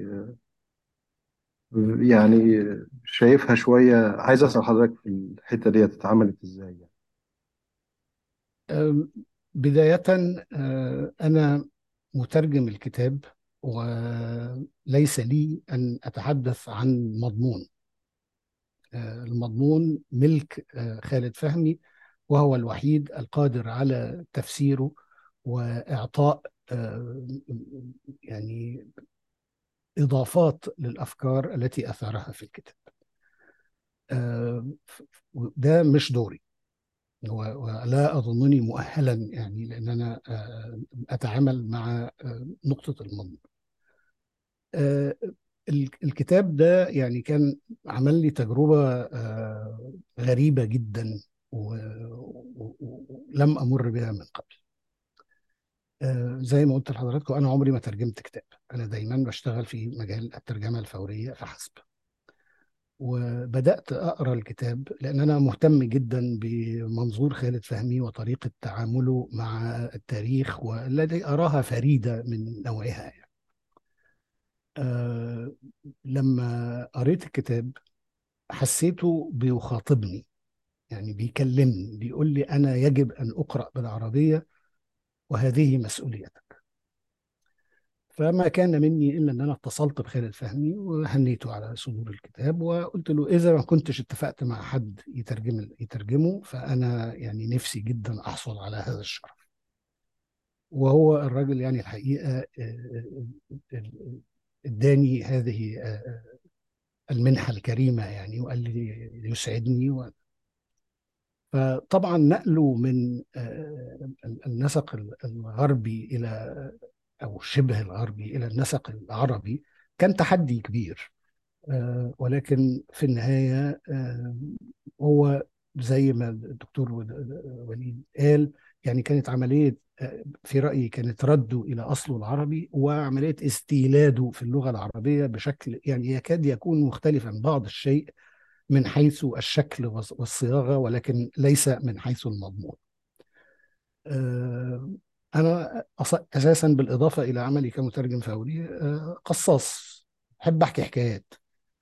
يعني شايفها شوية عايز أسأل حضرتك في الحتة دي اتعملت إزاي يعني. أم، بداية أه، أنا مترجم الكتاب وليس لي أن أتحدث عن مضمون أه، المضمون ملك أه، خالد فهمي وهو الوحيد القادر على تفسيره وإعطاء أه، يعني إضافات للأفكار التي أثارها في الكتاب أه، ف- ف- ده مش دوري و- ولا أظنني مؤهلا يعني لأن أنا آه، أتعامل مع آه، نقطة المضمون آه، ال- الكتاب ده يعني كان عمل لي تجربة آه، غريبة جدا و- و- و- ولم أمر بها من قبل آه، زي ما قلت لحضراتكم أنا عمري ما ترجمت كتاب أنا دايما بشتغل في مجال الترجمة الفورية فحسب وبدأت أقرأ الكتاب لأن أنا مهتم جدا بمنظور خالد فهمي وطريقة تعامله مع التاريخ والذي أراها فريدة من نوعها يعني. أه لما قريت الكتاب حسيته بيخاطبني يعني بيكلمني بيقول لي أنا يجب أن أقرأ بالعربية وهذه مسؤوليتك فما كان مني الا ان انا اتصلت بخالد فهمي وهنيته على صدور الكتاب وقلت له اذا ما كنتش اتفقت مع حد يترجم يترجمه فانا يعني نفسي جدا احصل على هذا الشرف وهو الراجل يعني الحقيقه آه، آه، آه، اداني هذه آه، المنحه الكريمه يعني وقال لي يسعدني و... فطبعا نقله من آه، النسق الغربي الى او شبه الغربي الى النسق العربي كان تحدي كبير آه، ولكن في النهايه آه، هو زي ما الدكتور وليد قال يعني كانت عمليه آه، في رايي كانت رده الى اصله العربي وعمليه استيلاده في اللغه العربيه بشكل يعني يكاد يكون مختلفا بعض الشيء من حيث الشكل والصياغه ولكن ليس من حيث المضمون. آه، أنا أص- أساسا بالإضافة إلى عملي كمترجم فوري آه، قصاص أحب أحكي حكايات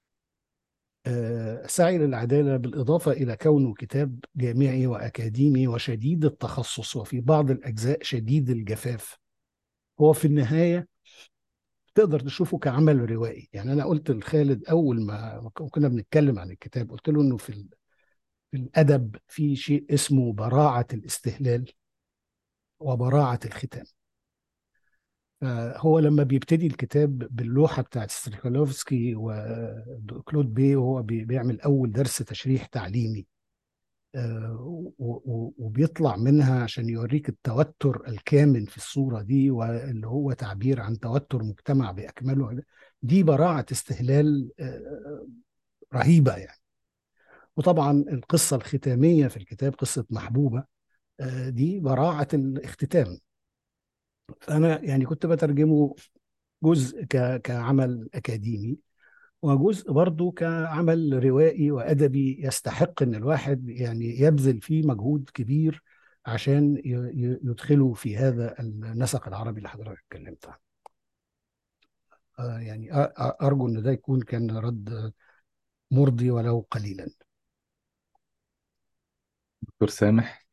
آه، سعي للعدالة بالإضافة إلى كونه كتاب جامعي وأكاديمي وشديد التخصص وفي بعض الأجزاء شديد الجفاف هو في النهاية تقدر تشوفه كعمل روائي يعني أنا قلت لخالد أول ما كنا بنتكلم عن الكتاب قلت له إنه في ال- في الأدب في شيء اسمه براعة الاستهلال وبراعة الختام هو لما بيبتدي الكتاب باللوحة بتاعت ستريكولوفسكي وكلود بي وهو بي- بيعمل أول درس تشريح تعليمي آه، و- و- وبيطلع منها عشان يوريك التوتر الكامن في الصورة دي واللي هو تعبير عن توتر مجتمع بأكمله دي براعة استهلال آه، رهيبة يعني وطبعا القصة الختامية في الكتاب قصة محبوبة آه، دي براعة الاختتام فأنا يعني كنت بترجمه جزء ك- كعمل أكاديمي وجزء برضه كعمل روائي وأدبي يستحق إن الواحد يعني يبذل فيه مجهود كبير عشان ي- ي- يدخله في هذا النسق العربي اللي حضرتك اتكلمت عنه. آه، يعني أ- أ- أرجو إن ده يكون كان رد مرضي ولو قليلا. دكتور سامح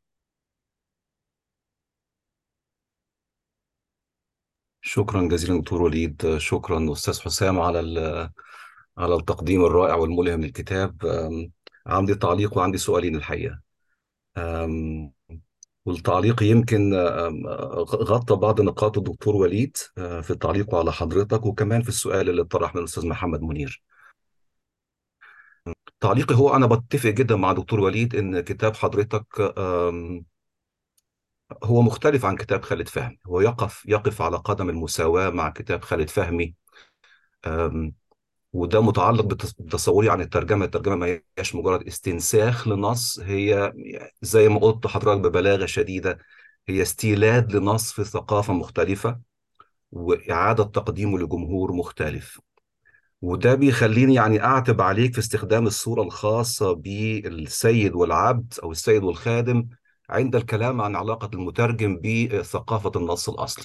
شكرا جزيلا دكتور وليد شكرا استاذ حسام على ال- على التقديم الرائع والملهم للكتاب أم، عندي تعليق وعندي سؤالين الحقيقه أم، والتعليق يمكن أم، غطى بعض نقاط الدكتور وليد أه، في تعليقه على حضرتك وكمان في السؤال اللي طرح من الاستاذ محمد منير تعليقي هو انا بتفق جدا مع دكتور وليد ان كتاب حضرتك أم، هو مختلف عن كتاب خالد فهمي هو يقف يقف على قدم المساواة مع كتاب خالد فهمي أم، وده متعلق بتص- بتصوري عن الترجمة الترجمة ما هياش مجرد استنساخ لنص هي زي ما قلت حضرتك ببلاغة شديدة هي استيلاد لنص في ثقافة مختلفة وإعادة تقديمه لجمهور مختلف وده بيخليني يعني أعتب عليك في استخدام الصورة الخاصة بالسيد والعبد أو السيد والخادم عند الكلام عن علاقة المترجم بثقافة النص الأصلي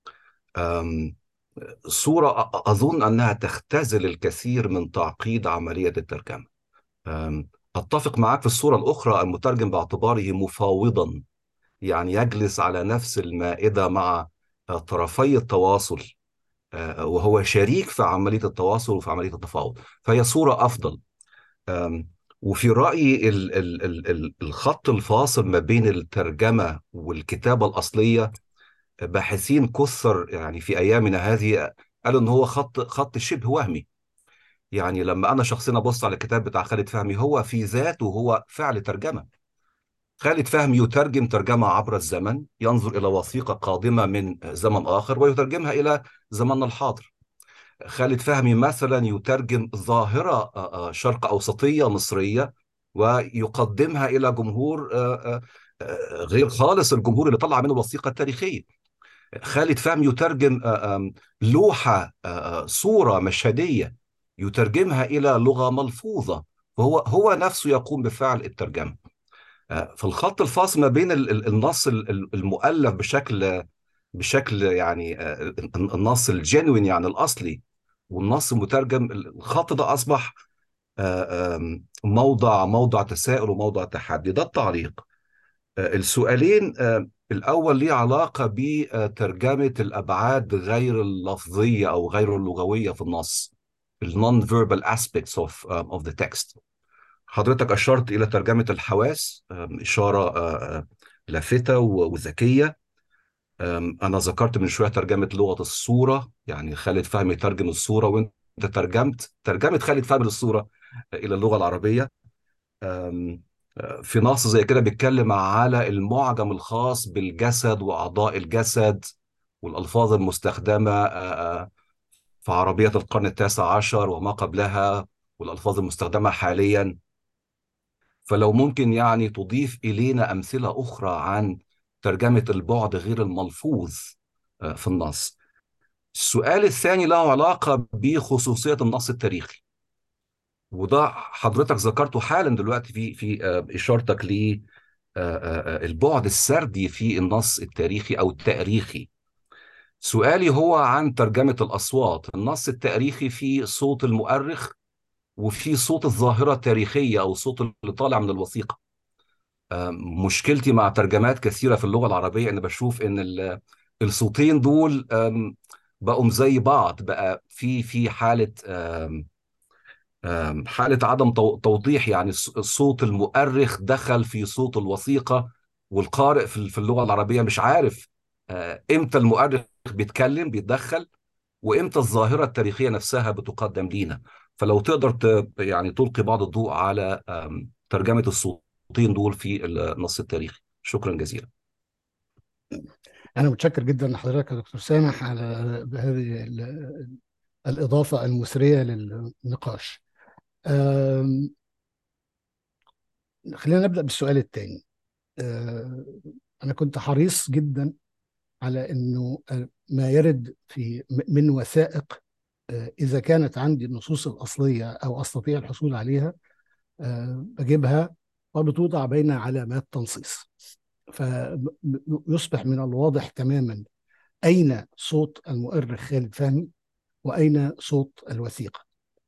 أم، صورة أ- أظن أنها تختزل الكثير من تعقيد عملية الترجمة أم، أتفق معك في الصورة الأخرى المترجم باعتباره مفاوضا يعني يجلس على نفس المائدة مع آه، طرفي التواصل آه، وهو شريك في عملية التواصل وفي عملية التفاوض فهي صورة أفضل أم، وفي رأيي ال- ال- ال- ال- الخط الفاصل ما بين الترجمة والكتابة الأصلية باحثين كثر يعني في أيامنا هذه قالوا إن هو خط خط شبه وهمي يعني لما أنا شخصيا أبص على الكتاب بتاع خالد فهمي هو في ذاته هو فعل ترجمة خالد فهمي يترجم ترجمة عبر الزمن ينظر إلى وثيقة قادمة من زمن آخر ويترجمها إلى زمننا الحاضر خالد فهمي مثلا يترجم ظاهرة آه، آه، شرق أوسطية مصرية ويقدمها إلى جمهور آه، آه، آه، غير خالص الجمهور اللي طلع منه الوثيقة التاريخية خالد فهمي يترجم آه، آم، لوحة آه، آه، صورة مشهدية يترجمها إلى لغة ملفوظة فهو هو نفسه يقوم بفعل الترجمة آه، فالخط الفاصل ما بين ال- ال- النص ال- ال- المؤلف بشكل بشكل يعني آه، النص الجينوين يعني الأصلي والنص المترجم الخط ده أصبح آه، آم، موضع موضع تساؤل وموضع تحدي ده التعليق آه، السؤالين آه، الأول ليه علاقة بترجمة الأبعاد غير اللفظية أو غير اللغوية في النص ال non-verbal aspects of, um, of the text حضرتك أشرت إلى ترجمة الحواس آم، إشارة آه، آه، لافتة و- وذكية آم، أنا ذكرت من شوية ترجمة لغة الصورة يعني خالد فهمي ترجم الصورة وأنت ترجمت ترجمة خالد فهمي للصورة إلى اللغة العربية أم، في نص زي كده بيتكلم على المعجم الخاص بالجسد وأعضاء الجسد والألفاظ المستخدمة آه، آه، في عربية القرن التاسع عشر وما قبلها والألفاظ المستخدمة حاليا فلو ممكن يعني تضيف إلينا أمثلة أخرى عن ترجمة البعد غير الملفوظ آه، في النص السؤال الثاني له علاقة بخصوصية النص التاريخي وده حضرتك ذكرته حالا دلوقتي في في آه، اشارتك ل آه، آه، البعد السردي في النص التاريخي او التاريخي سؤالي هو عن ترجمة الأصوات النص التاريخي في صوت المؤرخ وفي صوت الظاهرة التاريخية أو صوت اللي طالع من الوثيقة آه، مشكلتي مع ترجمات كثيرة في اللغة العربية أن بشوف أن ال- الصوتين دول آم، بقوا زي بعض بقى في في حالة آم، آم، حالة عدم تو- توضيح يعني الص- الصوت المؤرخ دخل في صوت الوثيقة والقارئ في في اللغة العربية مش عارف آه، امتى المؤرخ بيتكلم بيتدخل وامتى الظاهرة التاريخية نفسها بتقدم لينا فلو تقدر ت- يعني تلقي بعض الضوء على آم، ترجمة الصوتين دول في النص التاريخي شكرا جزيلا أنا متشكر جدا لحضرتك يا دكتور سامح على هذه ال- الإضافة المثرية للنقاش. أم، خلينا نبدأ بالسؤال الثاني. أنا كنت حريص جدا على إنه آه، ما يرد في م- من وثائق آه، إذا كانت عندي النصوص الأصلية أو أستطيع الحصول عليها آه، بجيبها وبتوضع بين علامات تنصيص فيصبح من الواضح تماما أين صوت المؤرخ خالد فهمي وأين صوت الوثيقة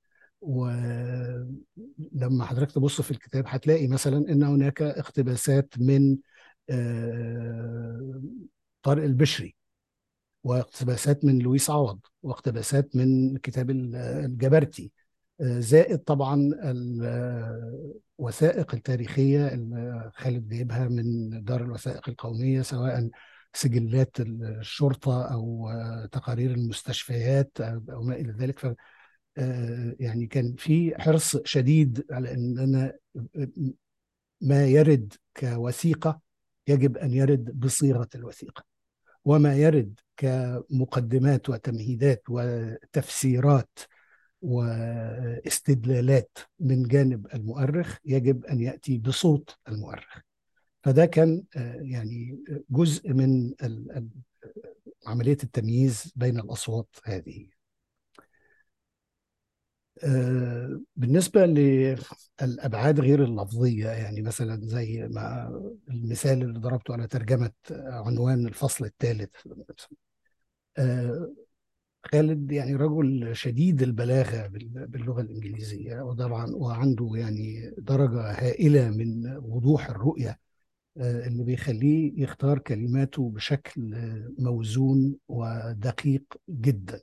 ولما حضرتك تبص في الكتاب هتلاقي مثلا ان هناك اقتباسات من آه، طارق البشري واقتباسات من لويس عوض واقتباسات من كتاب ال- الجبرتي آه، زائد طبعا الوثائق التاريخية اللي خالد جايبها من دار الوثائق القومية سواء سجلات الشرطة أو آه، تقارير المستشفيات أو أو ما إلى ذلك ف آه، يعني كان في حرص شديد على ان انا ما يرد كوثيقه يجب ان يرد بصيغه الوثيقه وما يرد كمقدمات وتمهيدات وتفسيرات واستدلالات من جانب المؤرخ يجب ان ياتي بصوت المؤرخ فده كان آه، يعني جزء من ال- ال- عمليه التمييز بين الاصوات هذه آه، بالنسبة للأبعاد غير اللفظية يعني مثلا زي ما المثال اللي ضربته على ترجمة عنوان الفصل الثالث آه، خالد يعني رجل شديد البلاغة بال- باللغة الإنجليزية وطبعا وعنده يعني درجة هائلة من وضوح الرؤية آه، اللي بيخليه يختار كلماته بشكل آه، موزون ودقيق جدا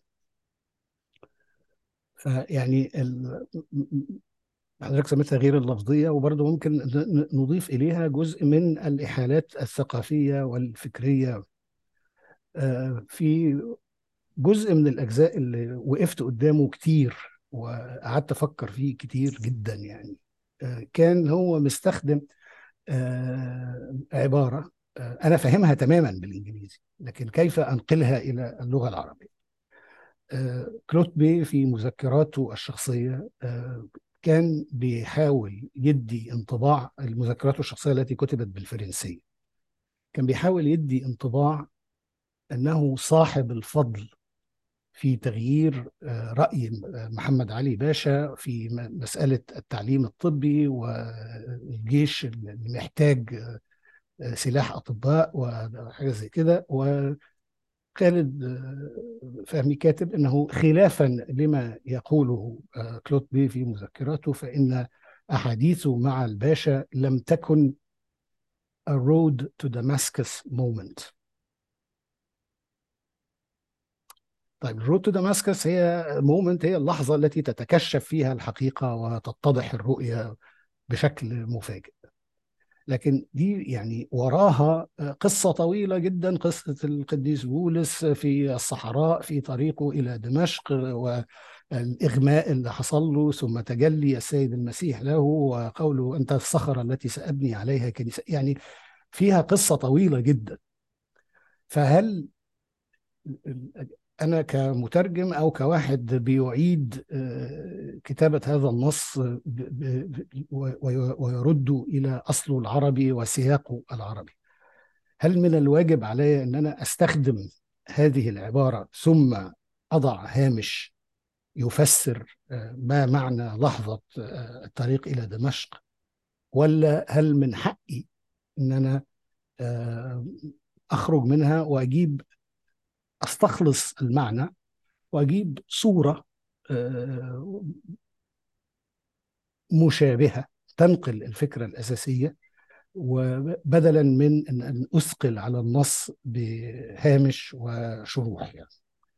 فيعني ال- حضرتك سميتها غير اللفظية وبرضه ممكن ن- نضيف إليها جزء من الإحالات الثقافية والفكرية آه، في جزء من الأجزاء اللي وقفت قدامه كتير وقعدت أفكر فيه كتير جدا يعني آه، كان هو مستخدم آه، عبارة آه، أنا فاهمها تماما بالإنجليزي لكن كيف أنقلها إلى اللغة العربية آه، كلوت بي في مذكراته الشخصية آه، كان بيحاول يدي انطباع المذكرات الشخصية التي كتبت بالفرنسية كان بيحاول يدي انطباع أنه صاحب الفضل في تغيير آه، رأي محمد علي باشا في م- مسألة التعليم الطبي والجيش اللي محتاج آه، سلاح أطباء وحاجة زي كده وخالد آه، فهمي كاتب أنه خلافا لما يقوله آه، كلوت بي في مذكراته فإن أحاديثه مع الباشا لم تكن a road to Damascus moment طيب الرود تو دماسكس هي مومنت هي اللحظة التي تتكشف فيها الحقيقة وتتضح الرؤية بشكل مفاجئ لكن دي يعني وراها قصة طويلة جدا قصة القديس بولس في الصحراء في طريقه إلى دمشق والإغماء اللي حصل له ثم تجلي السيد المسيح له وقوله أنت الصخرة التي سأبني عليها كنيسة يعني فيها قصة طويلة جدا فهل أنا كمترجم أو كواحد بيعيد آه، كتابة هذا النص ب- ب- ب- وي- ويرد إلى أصله العربي وسياقه العربي هل من الواجب علي أن أنا أستخدم هذه العبارة ثم أضع هامش يفسر آه، ما معنى لحظة آه، الطريق إلى دمشق ولا هل من حقي أن أنا آه، أخرج منها وأجيب أستخلص المعنى واجيب صوره آه، مشابهه تنقل الفكره الاساسيه وبدلا من ان أن اثقل على النص بهامش وشروح يعني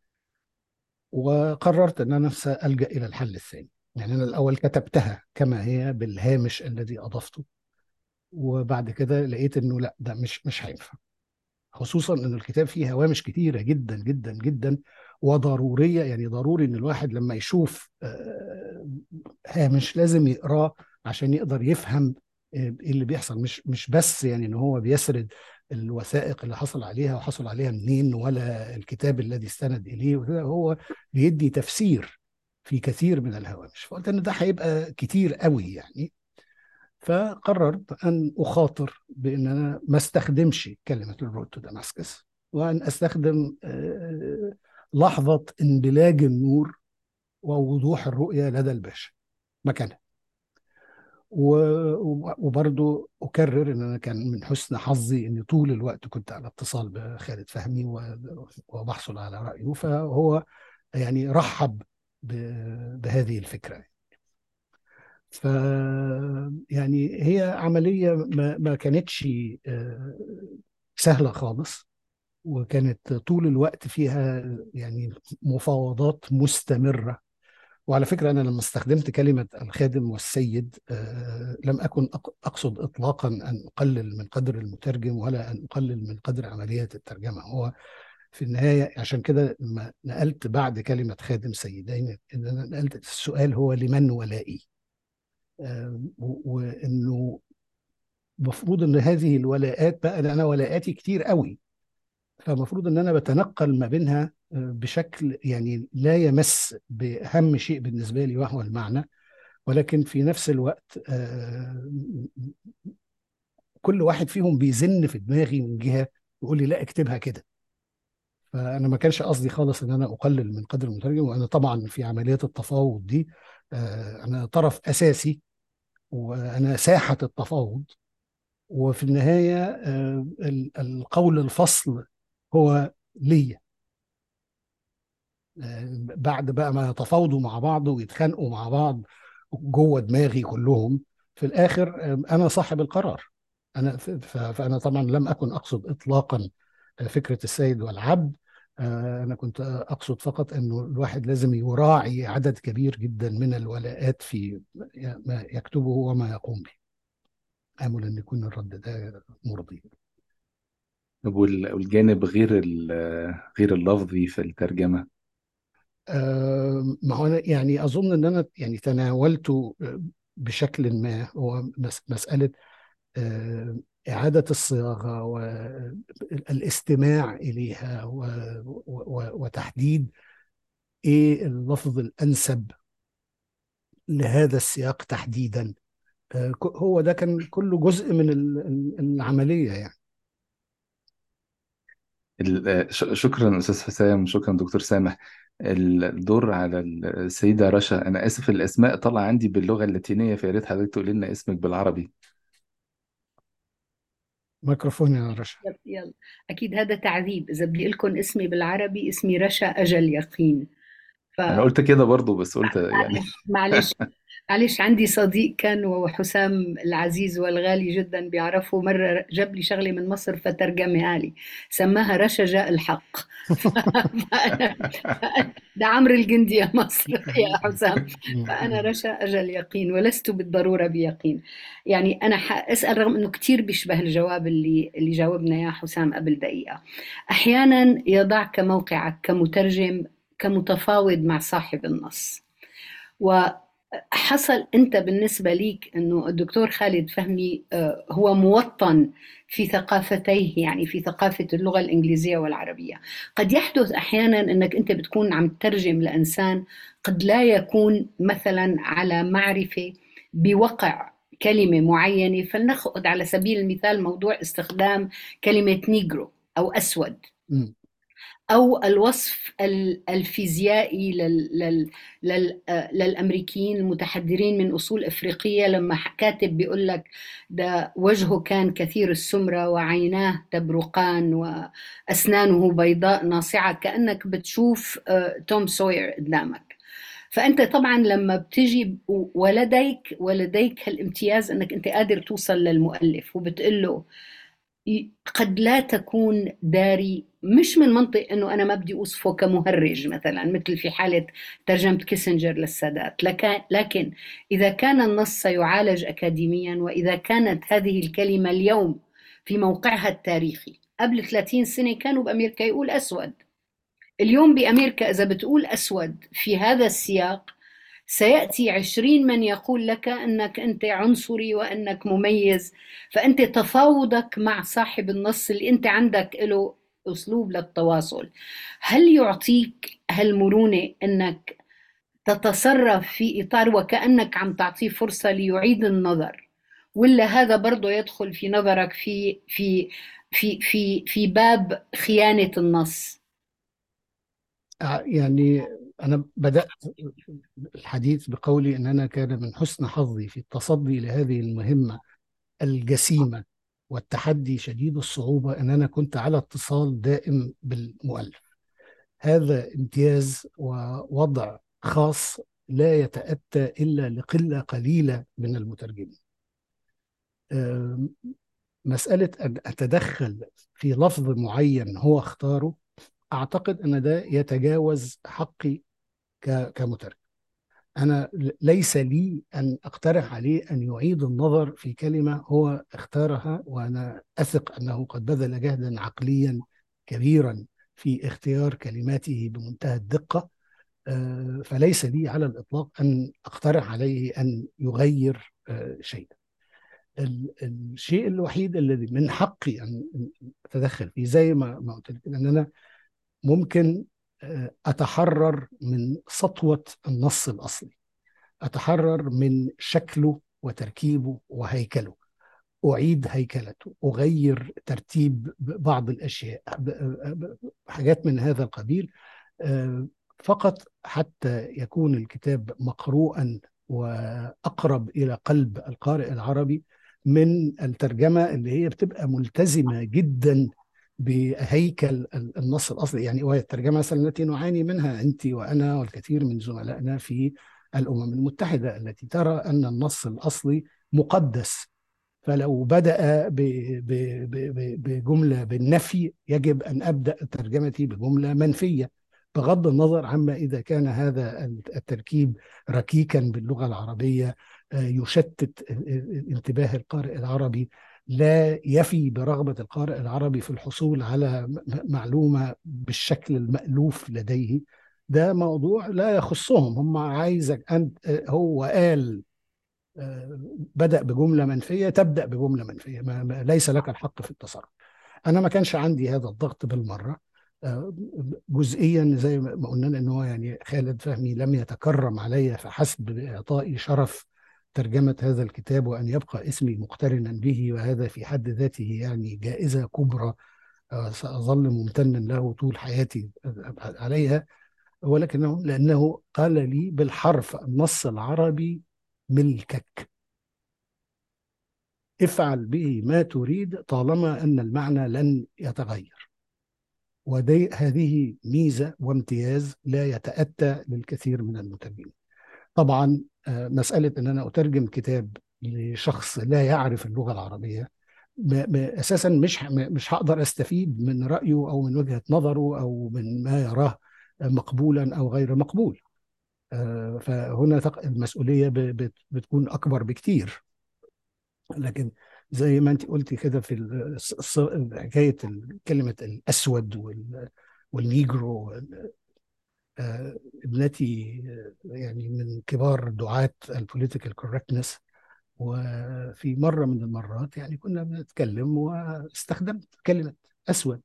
وقررت ان انا سالجا الى الحل الثاني يعني انا الاول كتبتها كما هي بالهامش الذي اضفته وبعد كده لقيت انه لا ده مش مش هينفع خصوصا ان الكتاب فيه هوامش كتيره جدا جدا جدا وضروريه يعني ضروري ان الواحد لما يشوف آه، هامش لازم يقراه عشان يقدر يفهم آه، ايه اللي بيحصل مش مش بس يعني ان هو بيسرد الوثائق اللي حصل عليها وحصل عليها منين ولا الكتاب الذي استند اليه وكده هو بيدي تفسير في كثير من الهوامش فقلت ان ده هيبقى كتير قوي يعني فقررت ان اخاطر بان انا ما استخدمش كلمه الرود تو دماسكس وان استخدم آه، لحظه اندلاج النور ووضوح الرؤيه لدى الباشا مكانها و- وبرضو اكرر ان انا كان من حسن حظي اني طول الوقت كنت على اتصال بخالد فهمي و- وبحصل على رايه فهو يعني رحب ب- بهذه الفكره ف يعني هي عملية ما, ما كانتش آه، سهلة خالص وكانت طول الوقت فيها يعني مفاوضات مستمرة وعلى فكرة أنا لما استخدمت كلمة الخادم والسيد آه، لم أكن أق- أقصد إطلاقا أن أقلل من قدر المترجم ولا أن أقلل من قدر عملية الترجمة هو في النهاية عشان كده لما نقلت بعد كلمة خادم سيدين إن أنا نقلت السؤال هو لمن ولائي آه، و- وانه المفروض ان هذه الولاءات بقى ده انا ولاءاتي كتير قوي فالمفروض ان انا بتنقل ما بينها آه، بشكل يعني لا يمس باهم شيء بالنسبه لي وهو المعنى ولكن في نفس الوقت آه، كل واحد فيهم بيزن في دماغي من جهه يقول لي لا اكتبها كده فانا ما كانش قصدي خالص ان انا اقلل من قدر المترجم وانا طبعا في عمليات التفاوض دي آه، أنا طرف أساسي وأنا ساحة التفاوض وفي النهاية آه، ال- القول الفصل هو ليا آه، بعد بقى ما يتفاوضوا مع بعض ويتخانقوا مع بعض جوه دماغي كلهم في الآخر آه، أنا صاحب القرار أنا ف- ف- فأنا طبعا لم أكن أقصد إطلاقا آه، فكرة السيد والعبد آه، أنا كنت أقصد فقط أنه الواحد لازم يراعي عدد كبير جدا من الولاءات في ما يكتبه وما يقوم به آمل أن يكون الرد ده مرضي طب وال- والجانب غير ال- غير اللفظي في الترجمة آه، ما هو أنا يعني أظن أن أنا يعني تناولته آه، بشكل ما هو مس- مسألة آه، إعادة الصياغة والاستماع إليها و- و- وتحديد إيه اللفظ الأنسب لهذا السياق تحديدا آه، ك- هو ده كان كله جزء من ال- ال- العملية يعني ال- ش- شكرا أستاذ حسام شكرا دكتور سامح الدور على السيدة رشا أنا آسف الأسماء طالعة عندي باللغة اللاتينية فيا ريت حضرتك تقولي لنا اسمك بالعربي ميكروفون يا رشا يلا يلا أكيد هذا تعذيب إذا بدي لكم اسمي بالعربي اسمي رشا أجل يقين أنا قلت كده برضو بس قلت يعني فمعلش معلش معلش عندي صديق كان وحسام العزيز والغالي جدا بيعرفه مرة جاب لي شغلة من مصر فترجمها لي سماها رشا جاء الحق فأنا فأنا ده عمرو الجندي يا مصر يا حسام فأنا رشا أجل يقين ولست بالضرورة بيقين يعني أنا حأسأل رغم أنه كتير بيشبه الجواب اللي اللي جاوبنا يا حسام قبل دقيقة أحيانا يضعك موقعك كمترجم كمتفاوض مع صاحب النص وحصل أنت بالنسبة ليك أنه الدكتور خالد فهمي آه، هو موطن في ثقافتيه يعني في ثقافة اللغة الإنجليزية والعربية قد يحدث أحيانا أنك أنت بتكون عم تترجم لإنسان قد لا يكون مثلا على معرفة بوقع كلمة معينة فلنأخذ على سبيل المثال موضوع استخدام كلمة نيجرو أو أسود مم. أو الوصف ال- الفيزيائي لل... لل... لل... آه، للأمريكيين المتحدرين من أصول أفريقية لما ح- كاتب بيقول لك ده وجهه كان كثير السمرة وعيناه تبرقان وأسنانه بيضاء ناصعة كأنك بتشوف آه، توم سوير قدامك فأنت طبعا لما بتجي و- ولديك ولديك هالامتياز أنك أنت قادر توصل للمؤلف وبتقول له ي- قد لا تكون داري مش من منطق انه انا ما بدي اوصفه كمهرج مثلا مثل في حاله ترجمه كيسنجر للسادات لكن لكن اذا كان النص سيعالج اكاديميا واذا كانت هذه الكلمه اليوم في موقعها التاريخي قبل 30 سنه كانوا بامريكا يقول اسود اليوم بامريكا اذا بتقول اسود في هذا السياق سيأتي عشرين من يقول لك أنك أنت عنصري وأنك مميز فأنت تفاوضك مع صاحب النص اللي أنت عندك له أسلوب للتواصل هل يعطيك هالمرونة أنك تتصرف في إطار وكأنك عم تعطيه فرصة ليعيد النظر ولا هذا برضه يدخل في نظرك في في في في في باب خيانة النص ع- يعني أنا بدأت الحديث بقولي أن أنا كان من حسن حظي في التصدي لهذه المهمة الجسيمة والتحدي شديد الصعوبة أن أنا كنت على اتصال دائم بالمؤلف هذا امتياز ووضع خاص لا يتأتى إلا لقلة قليلة من المترجمين أم، مسألة أن أتدخل في لفظ معين هو اختاره أعتقد أن ده يتجاوز حقي ك- كمترجم أنا ل- ليس لي أن أقترح عليه أن يعيد النظر في كلمة هو اختارها وأنا أثق أنه قد بذل جهدا عقليا كبيرا في اختيار كلماته بمنتهى الدقة آه، فليس لي على الإطلاق أن أقترح عليه أن يغير آه، شيئا ال- الشيء الوحيد الذي من حقي أن أن أتدخل فيه زي ما ما قلت لك أن أنا ممكن آه، أتحرر من سطوة النص الأصلي أتحرر من شكله وتركيبه وهيكله أعيد هيكلته أغير ترتيب بعض الأشياء ب- ب- حاجات من هذا القبيل آه، فقط حتى يكون الكتاب مقروءا وأقرب إلى قلب القارئ العربي من الترجمة اللي هي بتبقى ملتزمة جدا بهيكل النص الأصلي يعني وهي الترجمة مثلا التي نعاني منها أنت وأنا والكثير من زملائنا في الأمم المتحدة التي ترى أن النص الأصلي مقدس فلو بدأ ب- ب- ب- بجملة بالنفي يجب أن أبدأ ترجمتي بجملة منفية بغض النظر عما إذا كان هذا التركيب ركيكا باللغة العربية آه، يشتت انتباه القارئ العربي لا يفي برغبة القارئ العربي في الحصول على م- معلومة بالشكل المألوف لديه ده موضوع لا يخصهم هم عايزك أنت آه، هو قال آه، بدأ بجملة منفية تبدأ بجملة منفية ما ما ليس لك الحق في التصرف أنا ما كانش عندي هذا الضغط بالمرة آه، جزئيا زي ما قلنا ان هو يعني خالد فهمي لم يتكرم علي فحسب بإعطائي شرف ترجمة هذا الكتاب وأن يبقى اسمي مقترنا به وهذا في حد ذاته يعني جائزة كبرى آه، سأظل ممتنا له طول حياتي عليها ولكنه لأنه قال لي بالحرف النص العربي ملكك افعل به ما تريد طالما أن المعنى لن يتغير ودي هذه ميزة وامتياز لا يتأتى للكثير من المترجمين طبعا آه، مسألة أن أنا أترجم كتاب لشخص لا يعرف اللغة العربية م- م- أساسا مش ه- م- مش هقدر أستفيد من رأيه أو من وجهة نظره أو من ما يراه مقبولا أو غير مقبول آه، فهنا تق- المسؤولية ب- بت- بتكون أكبر بكتير لكن زي ما انت قلتي كده في ال- الص- الص- حكايه ال- كلمه الاسود وال- والنيجرو وال- آه، ابنتي آه، يعني من كبار دعاة البوليتيكال كوركتنس وفي مره من المرات يعني كنا بنتكلم واستخدمت كلمه اسود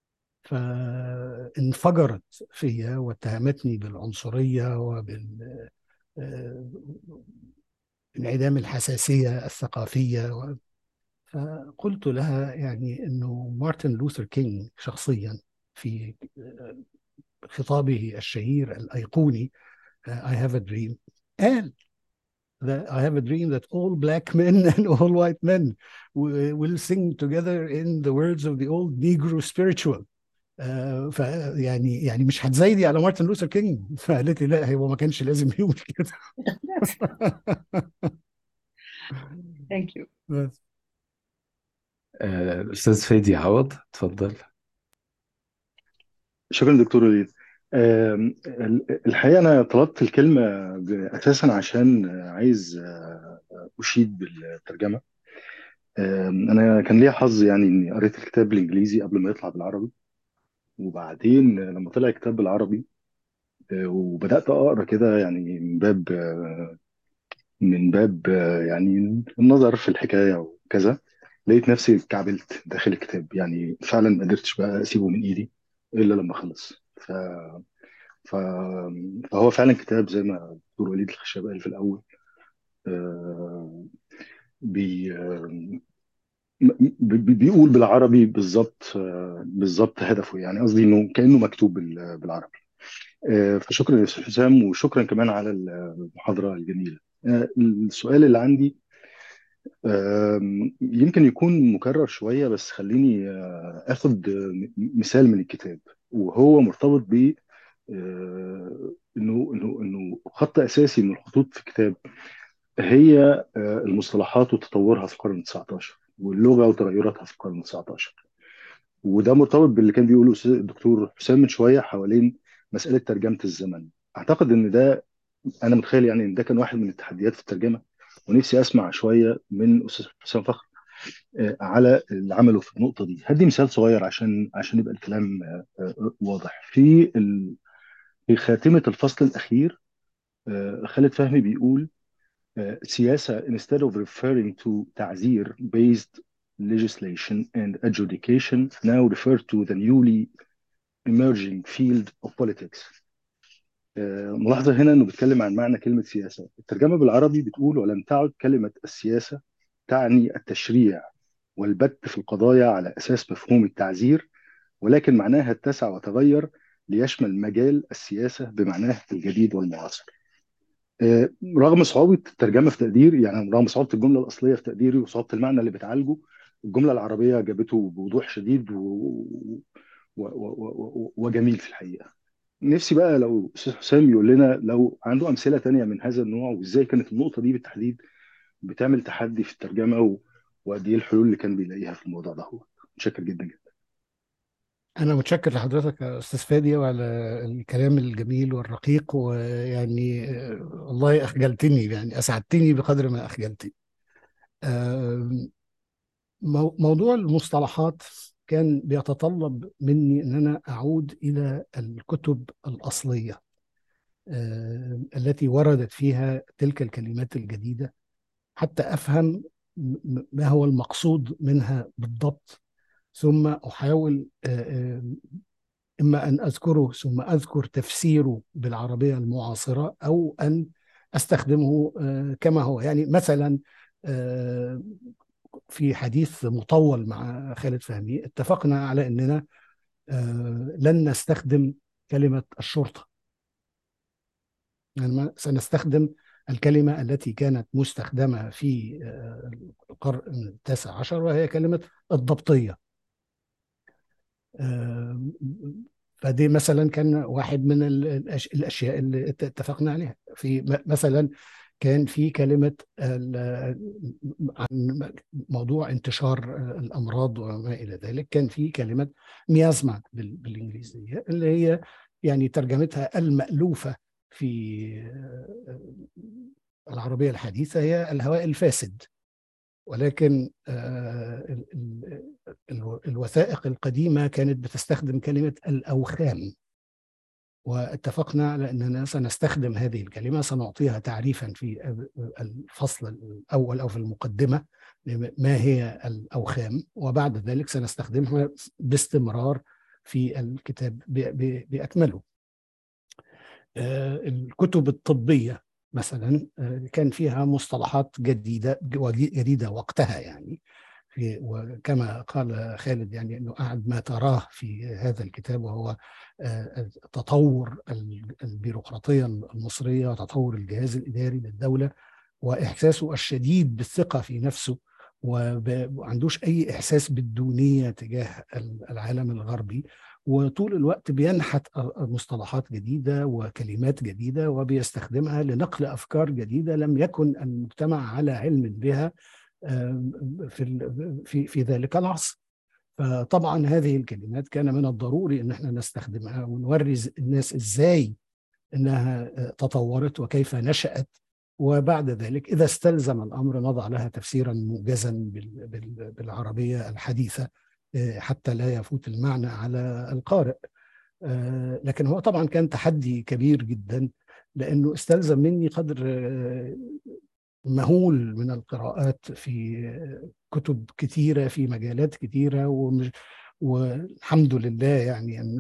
فانفجرت فيا واتهمتني بالعنصريه وبال آه، انعدام الحساسيه الثقافيه و... فقلت لها يعني انه مارتن لوثر كينج شخصيا في خطابه الشهير الايقوني uh, I have a dream قال that I have a dream that all black men and all white men will will sing together in the words of the old Negro spiritual آه، فيعني يعني مش هتزايدي على مارتن لوثر كينج فقالت لي لا هو ما كانش لازم يقول كده Thank you. بس آه، الأستاذ فادي عوض اتفضل شكرا دكتور وليد آم، ال- الحقيقة أنا طلبت الكلمة ب- أساسا عشان عايز آه، أشيد بالترجمة آم، أنا كان ليا حظ يعني إني قريت الكتاب بالإنجليزي قبل ما يطلع بالعربي وبعدين لما طلع الكتاب بالعربي آه، وبدأت أقرأ كده يعني من باب آه، من باب آه، يعني النظر في الحكاية وكذا لقيت نفسي اتكعبلت داخل الكتاب يعني فعلا ما قدرتش بقى أسيبه من إيدي إلا لما خلص ف... ف... فهو فعلا كتاب زي ما الدكتور وليد الخشاب قال في الأول آه، بي... آه، بي- بي- بيقول بالعربي بالظبط آه، بالظبط هدفه يعني قصدي إنه كأنه مكتوب بال- بالعربي آه، فشكرا يا أستاذ حسام وشكرا كمان على المحاضرة الجميلة آه، السؤال اللي عندي آم، يمكن يكون مكرر شوية بس خليني آه، آخد آه، م- مثال من الكتاب وهو مرتبط ب آه، إنه إنه إنه خط أساسي من الخطوط في الكتاب هي آه، المصطلحات وتطورها في القرن ال 19 واللغة وتغيراتها في القرن ال 19 وده مرتبط باللي كان بيقوله أستاذ الدكتور حسام من شوية حوالين مسألة ترجمة الزمن أعتقد إن ده أنا متخيل يعني إن ده كان واحد من التحديات في الترجمة ونفسي أسمع شوية من أستاذ حسام فخر آه، على اللي عمله في النقطة دي هدي مثال صغير عشان عشان يبقى الكلام آه، آه، واضح في ال... في خاتمة الفصل الأخير آه، خالد فهمي بيقول آه، سياسة instead of referring to تعزير based legislation and adjudication now refer to the newly emerging field of politics آه، ملاحظة هنا انه بيتكلم عن معنى كلمة سياسة الترجمة بالعربي بتقول ولم تعد كلمة السياسة تعني التشريع والبت في القضايا على أساس مفهوم التعزير ولكن معناها اتسع وتغير ليشمل مجال السياسة بمعناه الجديد والمعاصر آه، رغم صعوبة الترجمة في تقديري يعني رغم صعوبة الجملة الأصلية في تقديري وصعوبة المعنى اللي بتعالجه الجملة العربية جابته بوضوح شديد و... و... و... و... وجميل في الحقيقة نفسي بقى لو أستاذ حسام يقول لنا لو عنده أمثلة تانية من هذا النوع وإزاي كانت النقطة دي بالتحديد بتعمل تحدي في الترجمة و... وقد إيه الحلول اللي كان بيلاقيها في الموضوع ده هو متشكر جدا جدا أنا متشكر لحضرتك يا أستاذ فادي وعلى الكلام الجميل والرقيق ويعني آه، والله أخجلتني يعني أسعدتني بقدر ما أخجلتني. آم، مو- موضوع المصطلحات كان بيتطلب مني ان انا اعود الى الكتب الاصليه آه، التي وردت فيها تلك الكلمات الجديده حتى افهم م- ما هو المقصود منها بالضبط ثم احاول آه، آه، اما ان اذكره ثم اذكر تفسيره بالعربيه المعاصره او ان استخدمه آه، كما هو يعني مثلا آه، في حديث مطول مع خالد فهمي اتفقنا على اننا آه، لن نستخدم كلمه الشرطه يعني ما- سنستخدم الكلمه التي كانت مستخدمه في آه، القرن التاسع عشر وهي كلمه الضبطيه آه، فدي مثلا كان واحد من ال- الأش- الاشياء اللي ات- اتفقنا عليها في م- مثلا كان في كلمه ال- عن موضوع انتشار الامراض وما الى ذلك كان في كلمه ميازما بال- بالانجليزيه اللي هي يعني ترجمتها المالوفه في العربيه الحديثه هي الهواء الفاسد ولكن آه، ال- ال- ال- الوثائق القديمة كانت بتستخدم كلمة الأوخام واتفقنا على أننا سنستخدم هذه الكلمة سنعطيها تعريفا في الفصل الأول أو في المقدمة ما هي الأوخام وبعد ذلك سنستخدمها باستمرار في الكتاب ب- ب- بأكمله آه، الكتب الطبية مثلا آه، كان فيها مصطلحات جديدة جديدة وقتها يعني في وكما قال خالد يعني انه اعد ما تراه في هذا الكتاب وهو آه، تطور ال- البيروقراطيه المصريه وتطور الجهاز الاداري للدوله واحساسه الشديد بالثقه في نفسه وب- وما عندوش اي احساس بالدونيه تجاه ال- العالم الغربي وطول الوقت بينحت مصطلحات جديده وكلمات جديده وبيستخدمها لنقل افكار جديده لم يكن المجتمع على علم بها آه، في ال- في في ذلك العصر فطبعا هذه الكلمات كان من الضروري ان احنا نستخدمها ونوري الناس ازاي انها تطورت وكيف نشأت وبعد ذلك اذا استلزم الامر نضع لها تفسيرا موجزا بال- بال- بالعربيه الحديثه آه، حتى لا يفوت المعنى على القارئ آه، لكن هو طبعا كان تحدي كبير جدا لانه استلزم مني قدر آه، مهول من القراءات في كتب كثيرة في مجالات كثيرة ومش والحمد لله يعني أن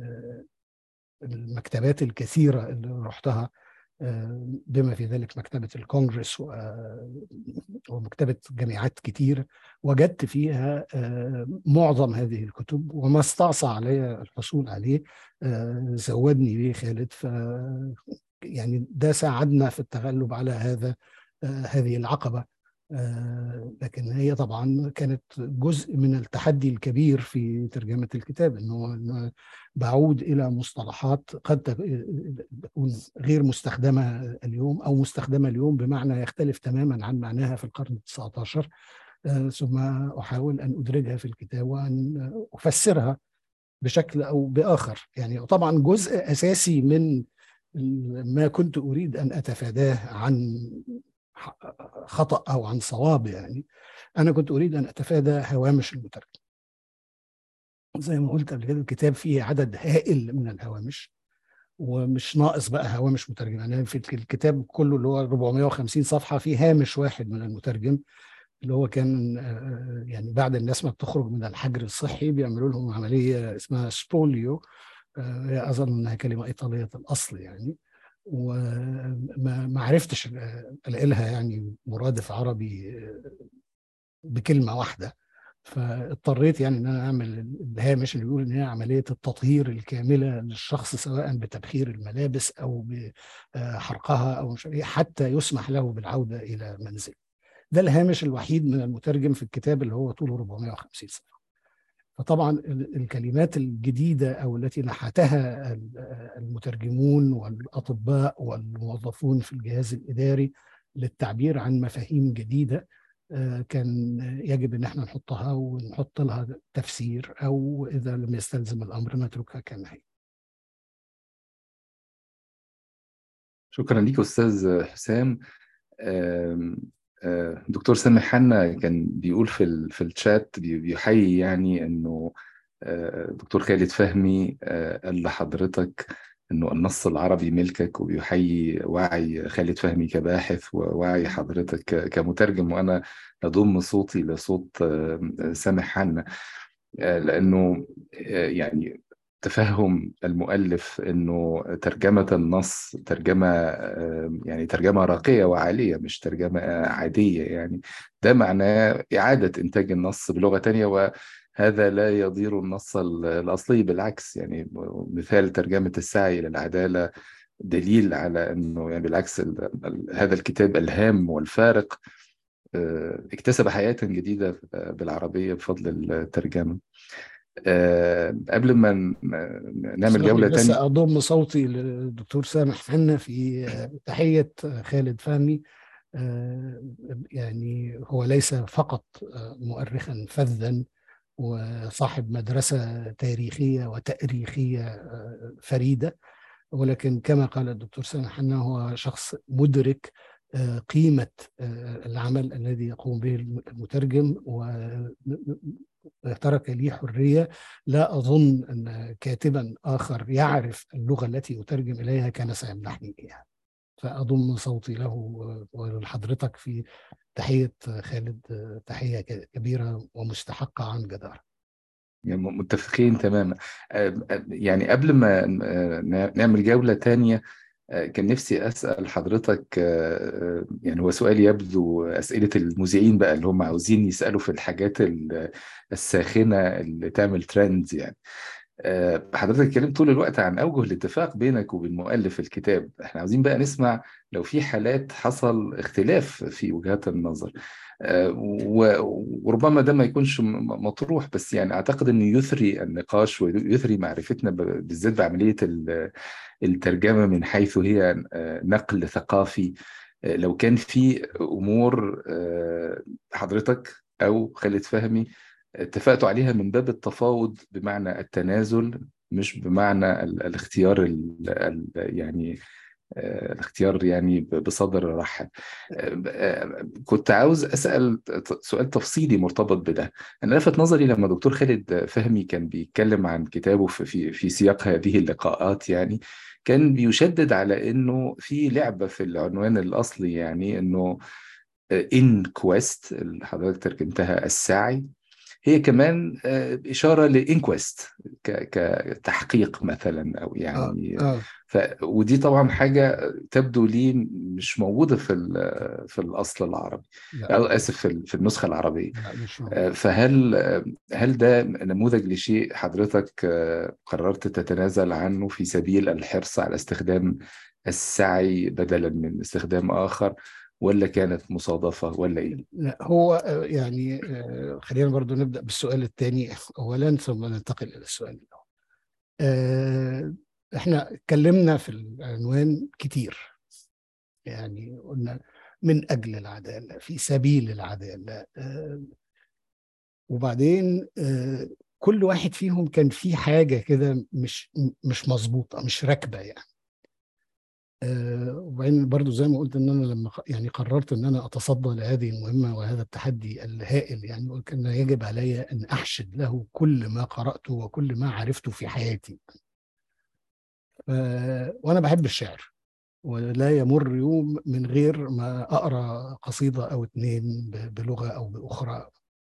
المكتبات الكثيرة اللي رحتها بما في ذلك مكتبة الكونغرس و- ومكتبة جامعات كتير وجدت فيها معظم هذه الكتب وما استعصى علي الحصول عليه زودني به خالد ف يعني ده ساعدنا في التغلب على هذا هذه العقبة آه، لكن هي طبعا كانت جزء من التحدي الكبير في ترجمة الكتاب انه إنه بعود الى مصطلحات قد تكون غير مستخدمة اليوم او مستخدمة اليوم بمعنى يختلف تماما عن معناها في القرن التسعة عشر آه، ثم احاول ان ادرجها في الكتاب وان افسرها بشكل او باخر يعني طبعا جزء اساسي من ما كنت اريد ان اتفاداه عن خطا او عن صواب يعني انا كنت اريد ان اتفادى هوامش المترجم زي ما قلت قبل كده الكتاب فيه عدد هائل من الهوامش ومش ناقص بقى هوامش مترجم يعني في الكتاب كله اللي هو 450 صفحه فيه هامش واحد من المترجم اللي هو كان آه، يعني بعد الناس ما بتخرج من الحجر الصحي بيعملوا لهم عمليه اسمها سبوليو آه، هي اظن انها كلمه ايطاليه الاصل يعني وما ما عرفتش الاقي لها يعني مرادف عربي آه، بكلمه واحده فاضطريت يعني ان انا اعمل الهامش اللي بيقول ان هي عمليه التطهير الكامله للشخص سواء بتبخير الملابس او بحرقها او مش حتى يسمح له بالعوده الى منزله. ده الهامش الوحيد من المترجم في الكتاب اللي هو طوله 450 صفحه. فطبعا الكلمات الجديده او التي نحتها المترجمون والاطباء والموظفون في الجهاز الاداري للتعبير عن مفاهيم جديده كان يجب ان احنا نحطها ونحط لها تفسير او اذا لم يستلزم الامر نتركها كما هي. شكرا ليك استاذ حسام دكتور سامح حنا كان بيقول في في الشات بيحيي يعني انه دكتور خالد فهمي قال لحضرتك انه النص العربي ملكك وبيحيي وعي خالد فهمي كباحث ووعي حضرتك كمترجم وانا اضم صوتي لصوت سامح حنا لانه يعني تفهم المؤلف انه ترجمه النص ترجمه يعني ترجمه راقيه وعاليه مش ترجمه عاديه يعني ده معناه اعاده انتاج النص بلغه تانية وهذا لا يضير النص الاصلي بالعكس يعني مثال ترجمه السعي الى العداله دليل على انه يعني بالعكس هذا الكتاب الهام والفارق اكتسب حياه جديده بالعربيه بفضل الترجمه أه قبل ما نعمل جولة بس تانية أضم صوتي للدكتور سامح حنا في تحية خالد فهمي أه يعني هو ليس فقط مؤرخا فذا وصاحب مدرسة تاريخية وتأريخية فريدة ولكن كما قال الدكتور سامح حنا هو شخص مدرك قيمة العمل الذي يقوم به المترجم و ترك لي حرية لا أظن أن كاتبا آخر يعرف اللغة التي أترجم إليها كان سيمنحني إياها فأضم صوتي له ولحضرتك في تحية خالد تحية كبيرة ومستحقة عن جدارة يعني متفقين تماما يعني قبل ما نعمل جولة تانية كان نفسي أسأل حضرتك يعني هو سؤال يبدو أسئلة المذيعين بقى اللي هم عاوزين يسألوا في الحاجات الساخنة اللي تعمل ترند يعني حضرتك اتكلمت طول الوقت عن أوجه الاتفاق بينك وبين مؤلف الكتاب احنا عاوزين بقى نسمع لو في حالات حصل اختلاف في وجهات النظر وربما ده ما يكونش مطروح بس يعني اعتقد انه يثري النقاش ويثري معرفتنا بالذات بعمليه الترجمه من حيث هي نقل ثقافي لو كان في امور حضرتك او خالد فهمي اتفقتوا عليها من باب التفاوض بمعنى التنازل مش بمعنى الاختيار ال يعني الاختيار يعني بصدر رحب كنت عاوز اسال سؤال تفصيلي مرتبط بده انا لفت نظري لما دكتور خالد فهمي كان بيتكلم عن كتابه في في سياق هذه اللقاءات يعني كان بيشدد على انه في لعبه في العنوان الاصلي يعني انه ان كويست اللي حضرتك ترجمتها السعي هي كمان إشارة لإنكويست كتحقيق مثلا أو يعني آه. آه. ف... ودي طبعا حاجة تبدو لي مش موجودة في في الأصل العربي لا. أو آسف في, في النسخة العربية لا مش موجود. فهل هل ده نموذج لشيء حضرتك قررت تتنازل عنه في سبيل الحرص على استخدام السعي بدلا من استخدام آخر ولا كانت مصادفة ولا إيه؟ لا هو يعني خلينا برضو نبدأ بالسؤال الثاني أولا ثم ننتقل إلى السؤال الأول احنا اتكلمنا في العنوان كتير يعني قلنا من أجل العدالة في سبيل العدالة وبعدين كل واحد فيهم كان في حاجة كده مش مش مظبوطة مش راكبة يعني وبعدين برضو زي ما قلت ان انا لما يعني قررت ان انا اتصدى لهذه المهمه وهذا التحدي الهائل يعني قلت ان يجب علي ان احشد له كل ما قراته وكل ما عرفته في حياتي. وانا بحب الشعر ولا يمر يوم من غير ما اقرا قصيده او اتنين بلغه او باخرى.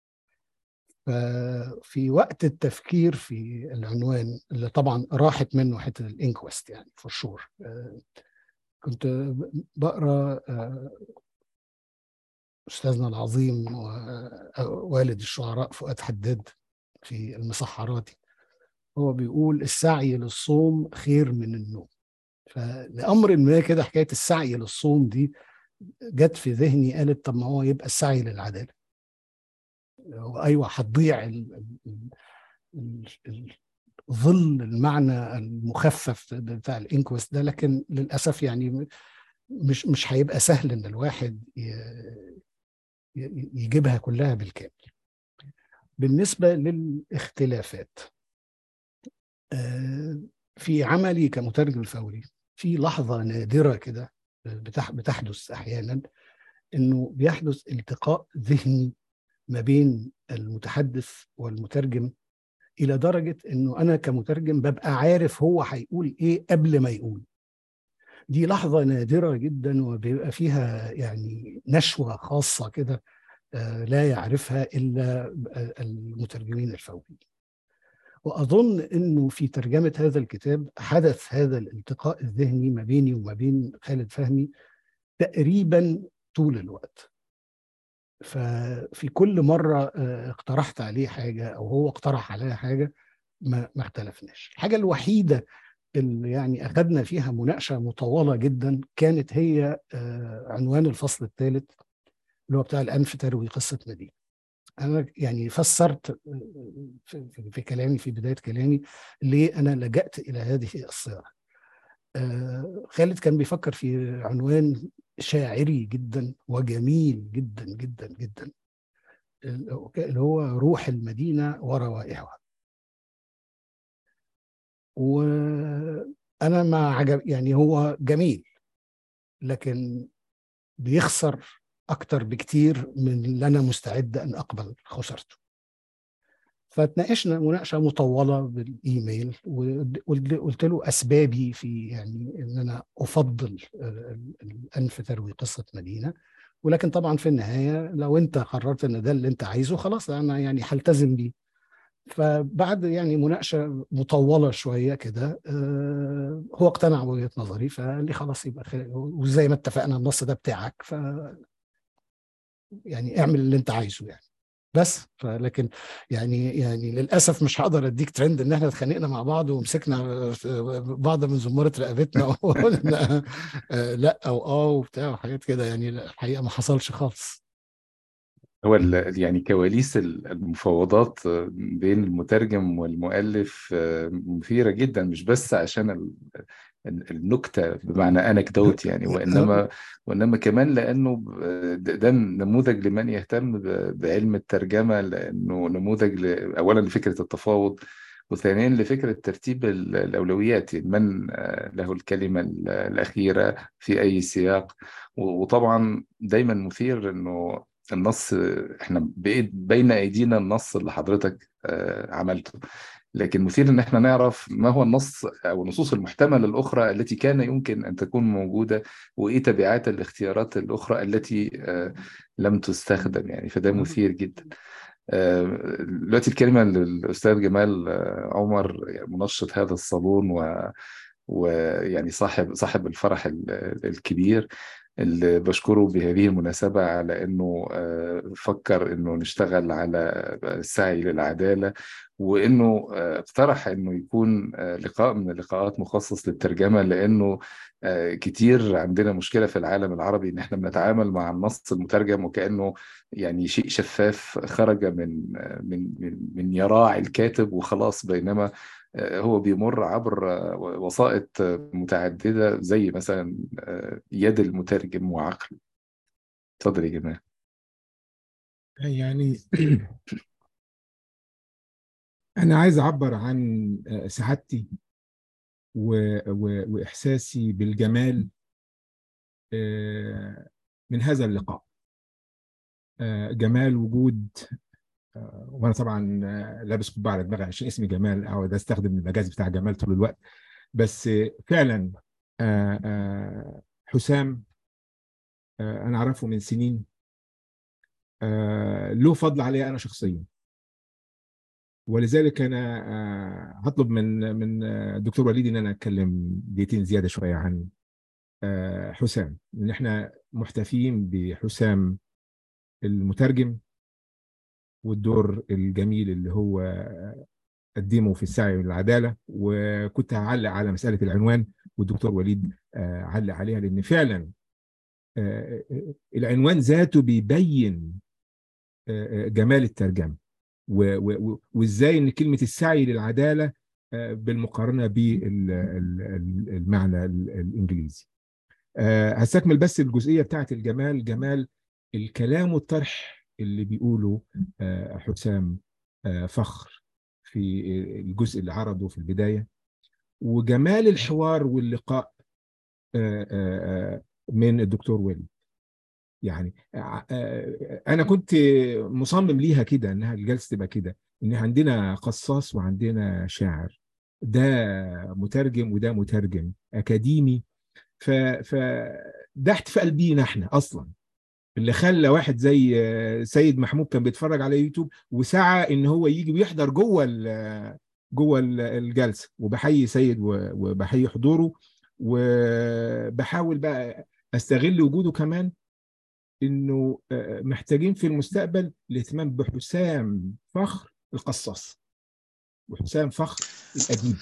ففي وقت التفكير في العنوان اللي طبعا راحت منه حته الانكوست يعني فور شور كنت بقرا أستاذنا العظيم ووالد الشعراء فؤاد حداد في المسحراتي هو بيقول السعي للصوم خير من النوم فلأمر ما كده حكاية السعي للصوم دي جت في ذهني قالت طب ما هو يبقى السعي للعدالة هو أيوة هتضيع ال- ال- ال- ال- ظل المعنى المخفف بتاع الانكوست ده لكن للأسف يعني مش مش هيبقى سهل ان الواحد ي- ي- يجيبها كلها بالكامل بالنسبة للاختلافات آه، في عملي كمترجم فوري في لحظة نادرة كده بتح- بتحدث أحيانا إنه بيحدث التقاء ذهني ما بين المتحدث والمترجم إلى درجة إنه أنا كمترجم ببقى عارف هو هيقول إيه قبل ما يقول دي لحظة نادرة جدا وبيبقى فيها يعني نشوة خاصة كده آه، لا يعرفها إلا آه، المترجمين الفوريين وأظن أنه في ترجمة هذا الكتاب حدث هذا الالتقاء الذهني ما بيني وما بين خالد فهمي تقريبا طول الوقت ففي كل مرة آه، اقترحت عليه حاجة أو هو اقترح عليا حاجة ما ما اختلفناش الحاجة الوحيدة اللي يعني أخذنا فيها مناقشة مطولة جدا كانت هي آه، عنوان الفصل الثالث اللي هو بتاع الأنف تروي قصة مدينة أنا يعني فسرت آه، في, في- في كلامي في بداية كلامي ليه أنا لجأت إلى هذه الصيغة آه، خالد كان بيفكر في عنوان شاعري جدا وجميل جدا جدا جدا اللي هو روح المدينة وروائحها وأنا ما عجب يعني هو جميل لكن بيخسر أكتر بكتير من اللي أنا مستعد أن أقبل خسارته فتناقشنا مناقشة مطولة بالإيميل وقلت له أسبابي في يعني أن أنا أفضل ال- الأنف تروي قصة مدينة ولكن طبعا في النهاية لو أنت قررت أن ده اللي أنت عايزه خلاص أنا يعني هلتزم بيه فبعد يعني مناقشة مطولة شوية كده آه، هو اقتنع بوجهة نظري فقال لي خلاص يبقى خير وزي ما اتفقنا النص ده بتاعك ف يعني اعمل اللي انت عايزه يعني بس فلكن يعني يعني للاسف مش هقدر اديك ترند ان احنا اتخانقنا مع بعض ومسكنا بعض من زماره رقبتنا وقلنا آه، لا او اه وبتاع وحاجات كده يعني لا، الحقيقه ما حصلش خالص هو ال- يعني كواليس ال- المفاوضات بين المترجم والمؤلف مثيرة جدا مش بس عشان ال- ال- النكتة بمعنى أنكدوت يعني وإنما وإنما كمان لأنه ب- ده ده نموذج لمن يهتم ب- بعلم الترجمة لأنه نموذج ل- أولا لفكرة التفاوض وثانيا لفكرة ترتيب ال- الأولويات يعني من آه، له الكلمة ال- الأخيرة في أي سياق و- وطبعا دايما مثير إنه النص احنا بقيت بين ايدينا النص اللي حضرتك آه، عملته لكن مثير ان احنا نعرف ما هو النص او النصوص المحتمله الاخرى التي كان يمكن ان تكون موجوده وايه تبعات الاختيارات الاخرى التي آه، لم تستخدم يعني فده مثير جدا آه، دلوقتي الكلمه للاستاذ جمال آه، عمر منشط هذا الصالون و ويعني صاحب صاحب الفرح ال- الكبير اللي بشكره بهذه المناسبة على أنه آه، فكر أنه نشتغل على السعي للعدالة وأنه آه، اقترح أنه يكون آه، لقاء من اللقاءات مخصص للترجمة لأنه آه، كتير عندنا مشكلة في العالم العربي إن إحنا بنتعامل مع النص المترجم وكأنه يعني شيء شفاف خرج من آه، من من من يراعي الكاتب وخلاص بينما آه، هو بيمر عبر آه، وسائط آه، متعددة زي مثلا آه، يد المترجم وعقله اتفضل يا جماعة يعني أنا عايز أعبر عن آه، سعادتي و... و... وإحساسي بالجمال آه، من هذا اللقاء آه، جمال وجود آه، وأنا طبعا آه، لابس قبعة على دماغي عشان اسمي جمال أقعد أستخدم المجاز بتاع جمال طول الوقت بس آه، فعلا آه، آه، حسام آه، أنا أعرفه من سنين آه، له فضل علي أنا شخصيا ولذلك انا آه، هطلب من من آه، الدكتور وليد ان انا اتكلم دقيقتين زياده شويه عن آه، حسام ان احنا محتفين بحسام المترجم والدور الجميل اللي هو قدمه في السعي للعداله وكنت هعلق على مساله العنوان والدكتور وليد آه، علق عليها لان فعلا آه، آه، العنوان ذاته بيبين آه، آه، جمال الترجمه و- و- و- وازاي ان كلمه السعي للعداله آه، بالمقارنه بالمعنى الانجليزي آه، هستكمل بس الجزئيه بتاعت الجمال جمال الكلام والطرح اللي بيقوله آه، حسام آه، فخر في الجزء اللي عرضه في البدايه وجمال الحوار واللقاء آه، آه، آه، من الدكتور وليد يعني آه، آه، انا كنت مصمم ليها كده انها الجلسه تبقى كده ان عندنا قصاص وعندنا شاعر ده مترجم وده مترجم اكاديمي ف ف ده احتفال بينا احنا اصلا اللي خلى واحد زي آه، سيد محمود كان بيتفرج على يوتيوب وسعى ان هو يجي ويحضر جوه ال- جوه ال- الجلسه وبحيي سيد و- وبحيي حضوره وبحاول بقى استغل وجوده كمان انه آه، محتاجين في المستقبل الاهتمام بحسام فخر القصاص وحسام فخر الاديب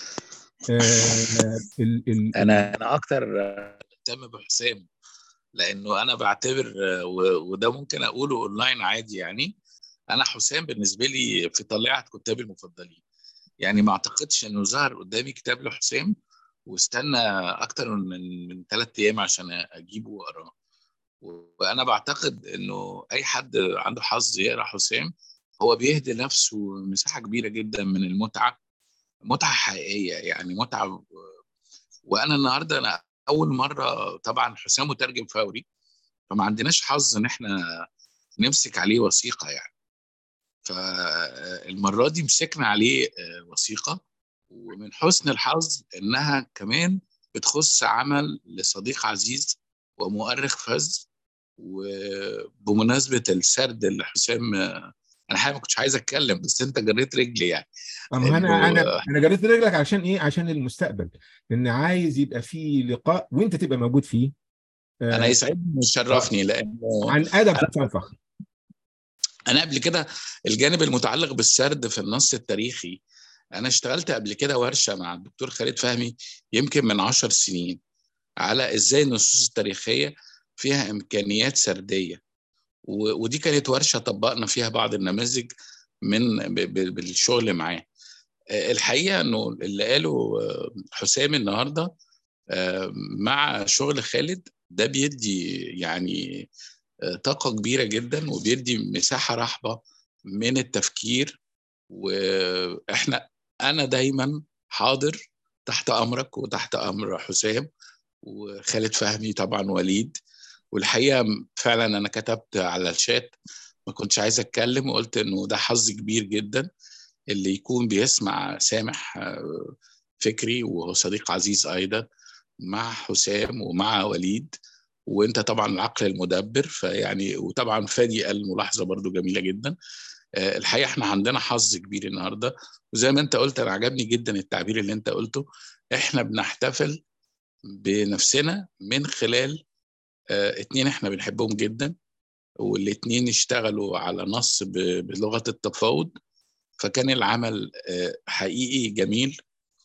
آه، ال ال انا انا اكتر مهتم بحسام لانه انا بعتبر و- وده ممكن اقوله اونلاين عادي يعني انا حسام بالنسبه لي في طليعه كتابي المفضلين يعني ما اعتقدش انه ظهر قدامي كتاب لحسام واستنى اكتر من من ثلاث ايام عشان اجيبه واقراه وانا بعتقد انه اي حد عنده حظ يقرا حسام هو بيهدي نفسه مساحه كبيره جدا من المتعه متعه حقيقيه يعني متعه وانا النهارده انا اول مره طبعا حسام مترجم فوري فما عندناش حظ ان احنا نمسك عليه وثيقه يعني فالمره دي مسكنا عليه آه، وثيقه ومن حسن الحظ انها كمان بتخص عمل لصديق عزيز ومؤرخ فذ وبمناسبه السرد اللي حسام آه، انا حقيقة ما كنتش عايز اتكلم بس انت جريت رجلي يعني اما انا إنه- انا انا جريت رجلك عشان ايه عشان المستقبل ان عايز يبقى فيه لقاء وانت تبقى موجود فيه آه، انا يسعدني ويشرفني لانه عن ادب حسام فخر انا قبل كده الجانب المتعلق بالسرد في النص التاريخي انا اشتغلت قبل كده ورشه مع الدكتور خالد فهمي يمكن من عشر سنين على ازاي النصوص التاريخيه فيها امكانيات سرديه و- ودي كانت ورشه طبقنا فيها بعض النماذج من ب- ب- بالشغل معاه آه، الحقيقه انه اللي قاله آه، حسام النهارده آه، مع شغل خالد ده بيدي يعني آه، طاقة كبيرة جدا وبيدي مساحة رحبة من التفكير واحنا انا دايما حاضر تحت امرك وتحت امر حسام وخالد فهمي طبعا وليد والحقيقة فعلا انا كتبت على الشات ما كنتش عايز اتكلم وقلت انه ده حظ كبير جدا اللي يكون بيسمع سامح آه، فكري وهو صديق عزيز ايضا مع حسام ومع وليد وانت طبعا العقل المدبر فيعني وطبعا فادي قال ملاحظه برضو جميله جدا آه، الحقيقه احنا عندنا حظ كبير النهارده وزي ما انت قلت انا عجبني جدا التعبير اللي انت قلته احنا بنحتفل بنفسنا من خلال آه، اتنين احنا بنحبهم جدا والاتنين اشتغلوا على نص ب- بلغه التفاوض فكان العمل آه، حقيقي جميل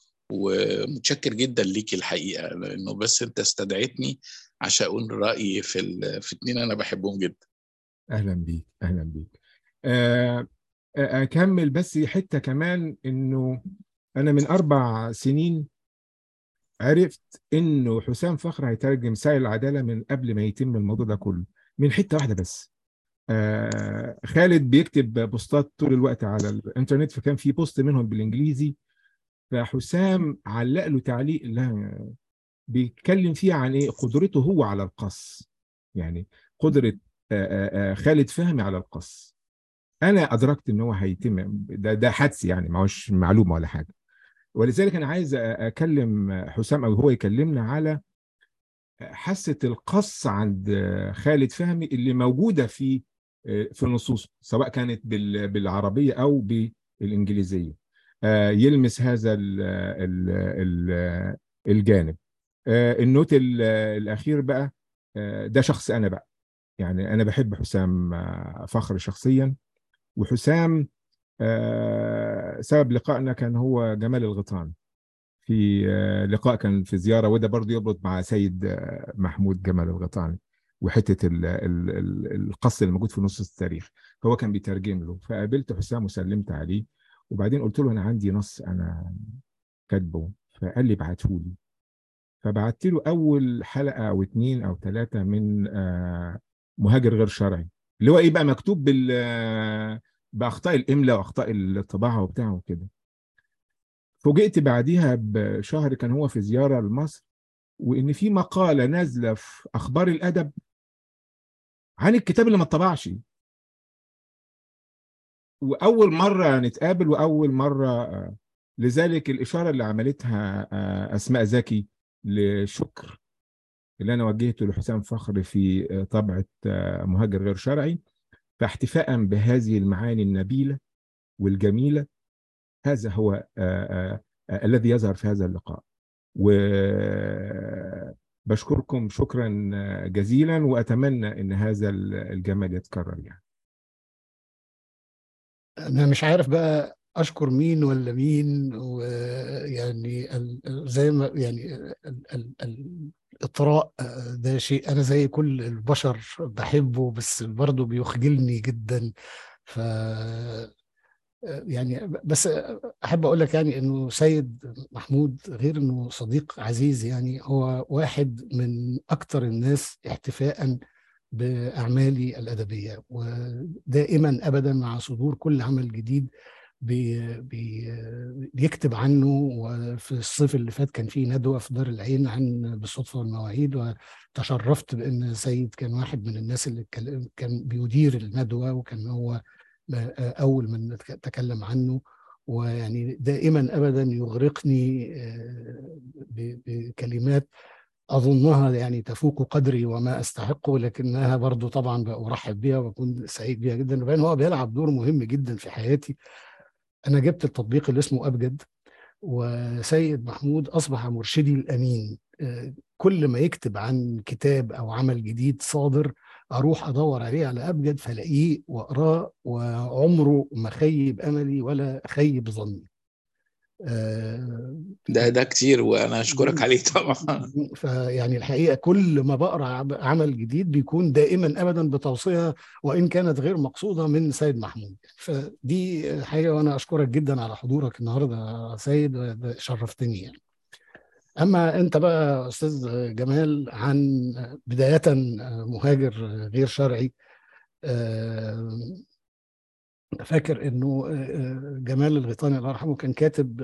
ومتشكر جدا ليك الحقيقه لانه بس انت استدعيتني عشان اقول رايي في ال... في اتنين انا بحبهم جدا اهلا بيك اهلا بيك آه، آه، اكمل بس حته كمان انه انا من اربع سنين عرفت انه حسام فخر هيترجم سعي العداله من قبل ما يتم الموضوع ده كله من حته واحده بس آه، خالد بيكتب بوستات طول الوقت على الانترنت فكان في بوست منهم بالانجليزي فحسام علق له تعليق لا بيتكلم فيه عن ايه قدرته هو على القص يعني قدره آه، آه، آه، خالد فهمي على القص انا ادركت ان هو هيتم ده ده حدس يعني ما هوش معلومه ولا حاجه ولذلك انا عايز أ- اكلم حسام او هو يكلمنا على حاسه القص عند خالد فهمي اللي موجوده في في النصوص سواء كانت بال- بالعربيه او بالانجليزيه آه، يلمس هذا ال ال ال الجانب آه، النوت ال- الاخير بقى آه، ده شخص انا بقى يعني انا بحب حسام فخر شخصيا وحسام سبب لقائنا كان هو جمال الغيطان في لقاء كان في زياره وده برضه يربط مع سيد محمود جمال الغيطاني وحته ال ال ال القص اللي موجود في نص التاريخ فهو كان بيترجم له فقابلت حسام وسلمت عليه وبعدين قلت له انا عندي نص انا كاتبه فقال لي ابعته لي فبعت له اول حلقه او اتنين او ثلاثه من مهاجر غير شرعي اللي هو ايه بقى مكتوب بال باخطاء الاملاء واخطاء الطباعه وبتاع وكده فوجئت بعديها بشهر كان هو في زياره لمصر وان في مقاله نازله في اخبار الادب عن الكتاب اللي ما اتطبعش واول مره نتقابل واول مره لذلك الاشاره اللي عملتها اسماء زكي لشكر اللي انا وجهته لحسام فخر في طبعه مهاجر غير شرعي فاحتفاء بهذه المعاني النبيله والجميله هذا هو الذي يظهر في هذا اللقاء وبشكركم شكرا جزيلا واتمنى ان هذا الجمال يتكرر يعني انا مش عارف بقى اشكر مين ولا مين ويعني زي ما يعني الاطراء ده شيء انا زي كل البشر بحبه بس برضه بيخجلني جدا ف يعني بس احب اقول لك يعني انه سيد محمود غير انه صديق عزيز يعني هو واحد من اكثر الناس احتفاء باعمالي الادبيه ودائما ابدا مع صدور كل عمل جديد بي بي بيكتب عنه وفي الصيف اللي فات كان في ندوه في دار العين عن بالصدفه والمواعيد وتشرفت بان سيد كان واحد من الناس اللي كان بيدير الندوه وكان هو اول من تكلم عنه ويعني دائما ابدا يغرقني بكلمات اظنها يعني تفوق قدري وما استحقه لكنها برضو طبعا برحب بها وبكون سعيد بها جدا وبين هو بيلعب دور مهم جدا في حياتي انا جبت التطبيق اللي اسمه ابجد وسيد محمود اصبح مرشدي الامين كل ما يكتب عن كتاب او عمل جديد صادر اروح ادور عليه على ابجد فلاقيه واقراه وعمره ما خيب املي ولا خيب ظني ده ده كتير وانا اشكرك عليه طبعا فيعني الحقيقه كل ما بقرا عمل جديد بيكون دائما ابدا بتوصيه وان كانت غير مقصوده من سيد محمود فدي حاجه وانا اشكرك جدا على حضورك النهارده يا سيد شرفتني يعني اما انت بقى استاذ جمال عن بدايه مهاجر غير شرعي فاكر انه جمال الغيطاني الله يرحمه كان كاتب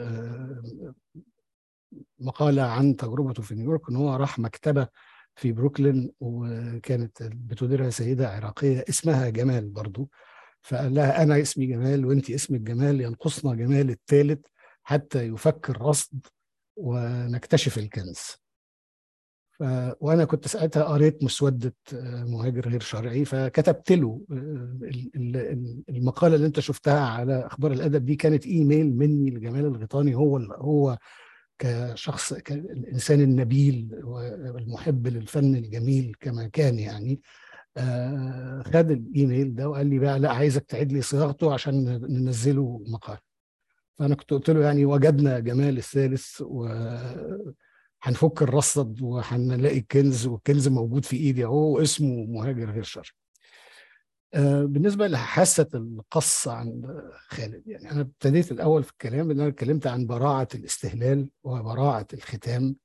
مقاله عن تجربته في نيويورك ان هو راح مكتبه في بروكلين وكانت بتديرها سيده عراقيه اسمها جمال برضو فقال لها انا اسمي جمال وانت اسمك جمال ينقصنا جمال الثالث حتى يفك الرصد ونكتشف الكنز ف... وانا كنت ساعتها قريت مسوده مهاجر غير شرعي فكتبت له المقاله اللي انت شفتها على اخبار الادب دي كانت ايميل مني لجمال الغيطاني هو هو كشخص كالانسان النبيل والمحب للفن الجميل كما كان يعني خد الايميل ده وقال لي بقى لا عايزك تعيد لي صياغته عشان ننزله مقال فانا كنت قلت له يعني وجدنا جمال الثالث و هنفك الرصد وهنلاقي الكنز والكنز موجود في ايدي اهو اسمه مهاجر غير شرعي. بالنسبه لحاسه القص عن خالد يعني انا ابتديت الاول في الكلام ان انا اتكلمت عن براعه الاستهلال وبراعه الختام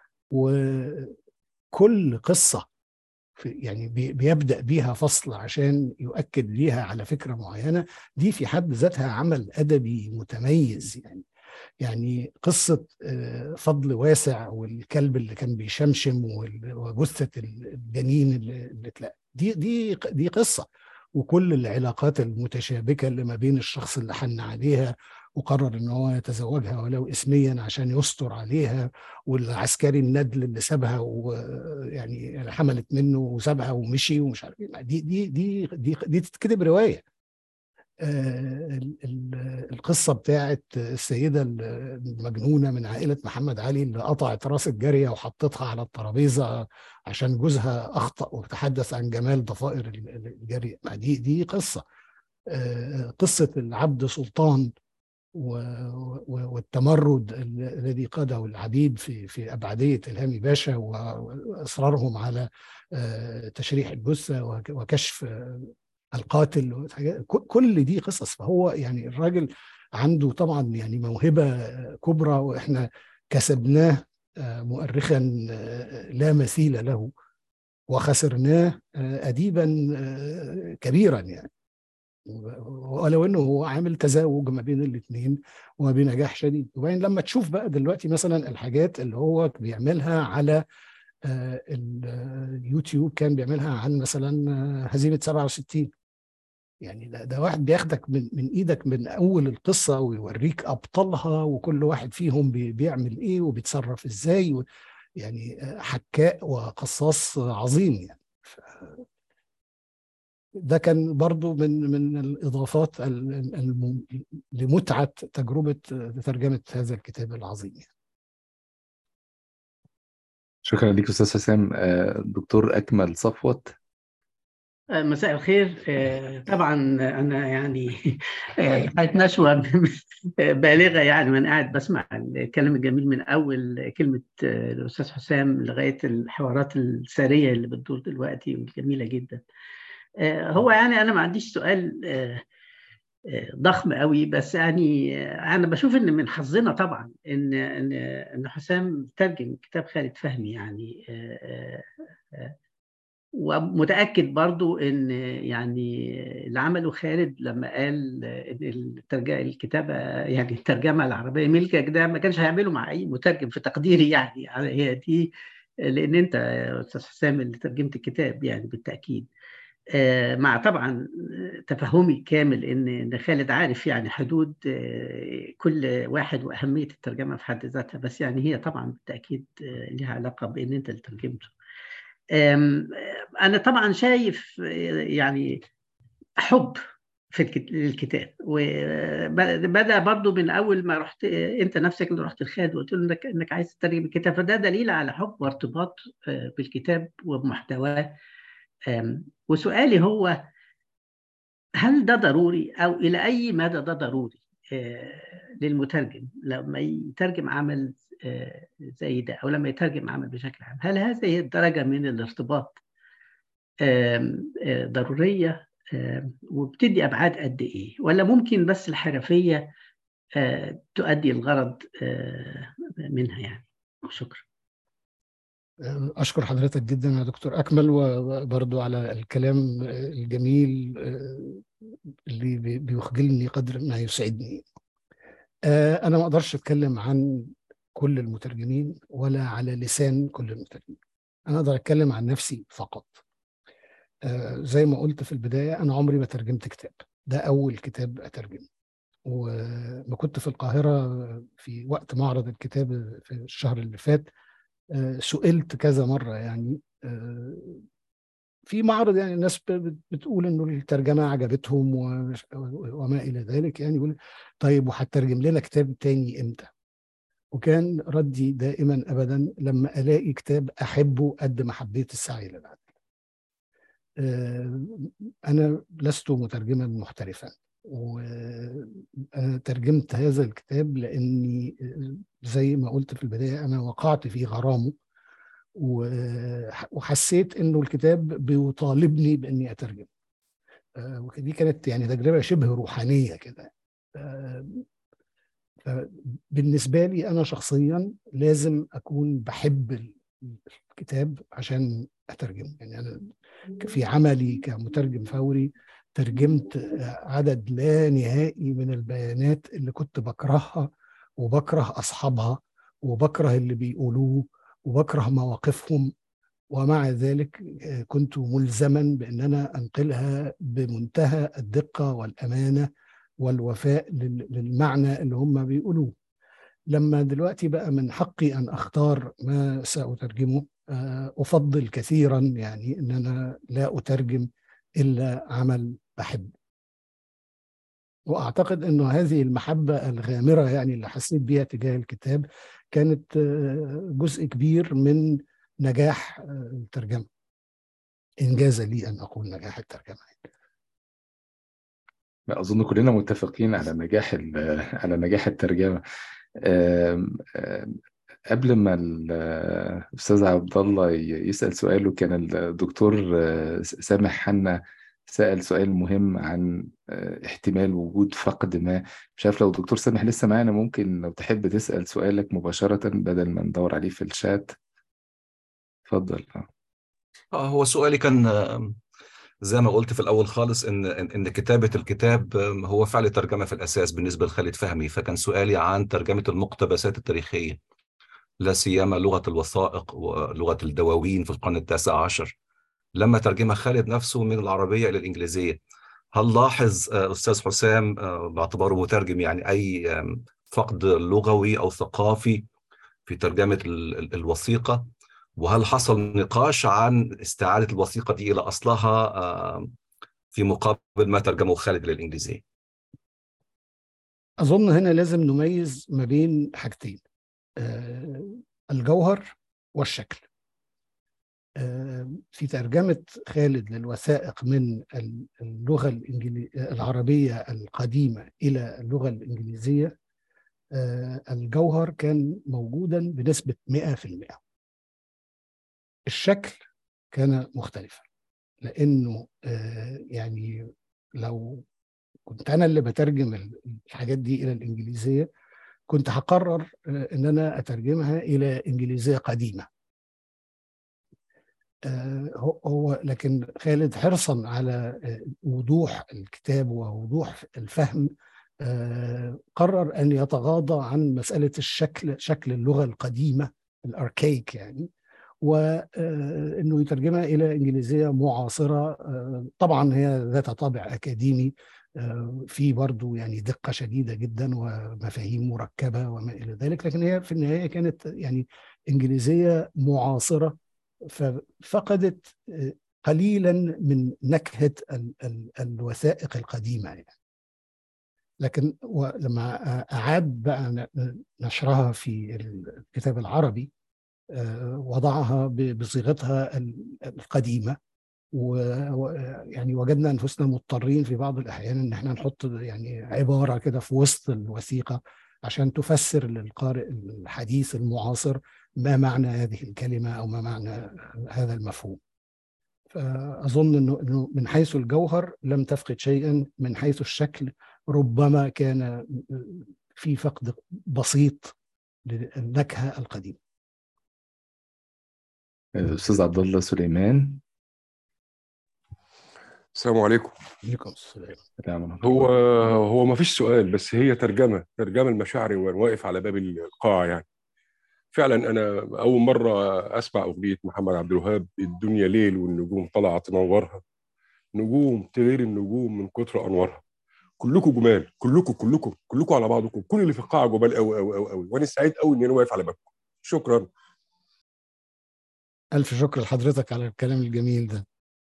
وكل قصه في يعني بيبدا بيها فصل عشان يؤكد ليها على فكره معينه دي في حد ذاتها عمل ادبي متميز يعني يعني قصة فضل واسع والكلب اللي كان بيشمشم وجثة الجنين اللي اتلقى دي دي دي قصة وكل العلاقات المتشابكة اللي ما بين الشخص اللي حن عليها وقرر ان هو يتزوجها ولو اسميا عشان يستر عليها والعسكري الندل اللي سابها ويعني حملت منه وسابها ومشي ومش عارف دي دي دي دي, دي تتكتب روايه ال- ال- القصة بتاعت السيدة المجنونة من عائلة محمد علي اللي قطعت راس الجارية وحطتها على الترابيزة عشان جوزها أخطأ وتحدث عن جمال ضفائر الجارية ما دي دي قصة آه، قصة العبد سلطان و- و- والتمرد ال- الذي قاده العبيد في في أبعدية إلهامي باشا و- وإصرارهم على آه، تشريح الجثة وك- وكشف آه، القاتل والحاجات- ك- كل دي قصص فهو يعني الراجل عنده طبعا يعني موهبة كبرى واحنا كسبناه آه، مؤرخا آه، لا مثيل له وخسرناه آه، أديبا آه، كبيرا يعني ولو انه هو عامل تزاوج ما بين الاثنين وبنجاح شديد وبعدين لما تشوف بقى دلوقتي مثلا الحاجات اللي هو بيعملها على آه، اليوتيوب كان بيعملها عن مثلا آه، هزيمة 67 يعني ده, ده واحد بياخدك من من ايدك من اول القصه ويوريك ابطالها وكل واحد فيهم بي بيعمل ايه وبيتصرف ازاي و يعني آه، حكاء وقصاص عظيم يعني ف- ده كان برضو من من الاضافات ال- ال- الم- لمتعه تجربه ترجمه هذا الكتاب العظيم يعني. شكرا ليك أستاذ حسام آه، دكتور أكمل صفوت مساء الخير آه، طبعا انا يعني آه، حالة نشوة بالغة يعني وانا قاعد بسمع الكلام الجميل من اول كلمة آه، الاستاذ حسام لغاية الحوارات السارية اللي بتدور دلوقتي والجميلة جدا آه، هو يعني انا ما عنديش سؤال آه، آه، ضخم قوي بس يعني آه، انا بشوف ان من حظنا طبعا ان ان ان حسام ترجم كتاب خالد فهمي يعني آه، آه، آه، ومتأكد برضو ان يعني اللي عمله خالد لما قال ان الترجمة الكتابة يعني الترجمة العربية ملكك ده ما كانش هيعمله مع اي مترجم في تقديري يعني هي دي لان انت يا استاذ حسام اللي ترجمت الكتاب يعني بالتأكيد آه، مع طبعا تفهمي الكامل ان ان خالد عارف يعني حدود آه، كل واحد واهميه الترجمه في حد ذاتها بس يعني هي طبعا بالتاكيد آه، لها علاقه بان انت اللي ترجمته. آم، انا طبعا شايف آه، يعني حب في الكت- الكتاب وبدا برضو من اول ما رحت انت نفسك اللي رحت الخالد وقلت له انك انك عايز تترجم الكتاب فده دليل على حب وارتباط آه، بالكتاب وبمحتواه آم، وسؤالي هو هل ده ضروري او الى اي مدى ده ضروري آه، للمترجم لما يترجم عمل آه، زي ده او لما يترجم عمل بشكل عام هل هذه الدرجه من الارتباط آم، آه، ضروريه آم، وبتدي ابعاد قد ايه ولا ممكن بس الحرفيه آه، تؤدي الغرض آه، منها يعني شكرا أشكر حضرتك جدا يا دكتور أكمل وبرضو على الكلام الجميل اللي بي- بيخجلني قدر ما يسعدني أنا ما أقدرش أتكلم عن كل المترجمين ولا على لسان كل المترجمين أنا أقدر أتكلم عن نفسي فقط آه، زي ما قلت في البداية أنا عمري ما ترجمت كتاب ده أول كتاب أترجمه وما كنت في القاهرة في وقت معرض الكتاب في الشهر اللي فات آه، سئلت كذا مرة يعني آه، في معرض يعني الناس ب- بتقول انه الترجمة عجبتهم ومش- وما الى ذلك يعني يقول طيب وهترجم لنا كتاب تاني امتى؟ وكان ردي دائما ابدا لما الاقي كتاب احبه قد ما حبيت السعي للعدل. آه، انا لست مترجما محترفا وانا ترجمت هذا الكتاب لاني آه، زي ما قلت في البدايه انا وقعت في غرامه و- وحسيت انه الكتاب بيطالبني باني اترجم آه، ودي كانت يعني تجربه شبه روحانيه كده آه، بالنسبه لي انا شخصيا لازم اكون بحب الكتاب عشان اترجمه يعني انا في عملي كمترجم فوري ترجمت عدد لا نهائي من البيانات اللي كنت بكرهها وبكره اصحابها وبكره اللي بيقولوه وبكره مواقفهم ومع ذلك كنت ملزما بان انا انقلها بمنتهى الدقه والامانه والوفاء لل- للمعنى اللي هم بيقولوه لما دلوقتي بقى من حقي ان اختار ما ساترجمه آه، افضل كثيرا يعني ان انا لا اترجم الا عمل بحبه واعتقد انه هذه المحبه الغامره يعني اللي حسيت بيها تجاه الكتاب كانت جزء كبير من نجاح الترجمه انجاز لي ان اقول نجاح الترجمه أظن كلنا متفقين على نجاح على نجاح الترجمة آم آم قبل ما الأستاذ عبد الله يسأل سؤاله كان الدكتور سامح حنا سأل سؤال مهم عن احتمال وجود فقد ما مش عارف لو الدكتور سامح لسه معانا ممكن لو تحب تسأل سؤالك مباشرة بدل ما ندور عليه في الشات اتفضل اه هو سؤالي كان زي ما قلت في الاول خالص ان ان كتابه الكتاب هو فعل ترجمه في الاساس بالنسبه لخالد فهمي فكان سؤالي عن ترجمه المقتبسات التاريخيه لا سيما لغه الوثائق ولغه الدواوين في القرن التاسع عشر لما ترجمها خالد نفسه من العربيه الى الانجليزيه هل لاحظ استاذ حسام باعتباره مترجم يعني اي فقد لغوي او ثقافي في ترجمه الوثيقه وهل حصل نقاش عن استعادة الوثيقة دي إلى أصلها في مقابل ما ترجمه خالد للإنجليزية أظن هنا لازم نميز ما بين حاجتين الجوهر والشكل في ترجمة خالد للوثائق من اللغة العربية القديمة إلى اللغة الإنجليزية الجوهر كان موجودا بنسبة 100% الشكل كان مختلفا لانه يعني لو كنت انا اللي بترجم الحاجات دي الى الانجليزيه كنت هقرر ان انا اترجمها الى انجليزيه قديمه هو لكن خالد حرصا على وضوح الكتاب ووضوح الفهم قرر ان يتغاضى عن مساله الشكل شكل اللغه القديمه الاركيك يعني وانه يترجمها الى انجليزيه معاصره طبعا هي ذات طابع اكاديمي في برضه يعني دقه شديده جدا ومفاهيم مركبه وما الى ذلك لكن هي في النهايه كانت يعني انجليزيه معاصره ففقدت قليلا من نكهه ال ال الوثائق القديمه يعني. لكن لما اعاد بقى نشرها في الكتاب العربي وضعها بصيغتها القديمه ويعني وجدنا انفسنا مضطرين في بعض الاحيان ان احنا نحط يعني عباره كده في وسط الوثيقه عشان تفسر للقارئ الحديث المعاصر ما معنى هذه الكلمه او ما معنى هذا المفهوم. فاظن انه انه من حيث الجوهر لم تفقد شيئا من حيث الشكل ربما كان في فقد بسيط للنكهه القديمه. الأستاذ عبد الله سليمان السلام عليكم عليكم السلام السلام هو هو ما فيش سؤال بس هي ترجمة ترجمة المشاعر وانا واقف على باب القاعة يعني فعلا أنا أول مرة أسمع أغنية محمد عبد الوهاب الدنيا ليل والنجوم طالعة تنورها نجوم تغير النجوم من كتر أنوارها كلكم جمال كلكم كلكم كلكم على بعضكم كل اللي في القاعة جمال قوي قوي قوي قوي وأنا سعيد قوي إن أنا واقف على بابكم شكرا ألف شكر لحضرتك على الكلام الجميل ده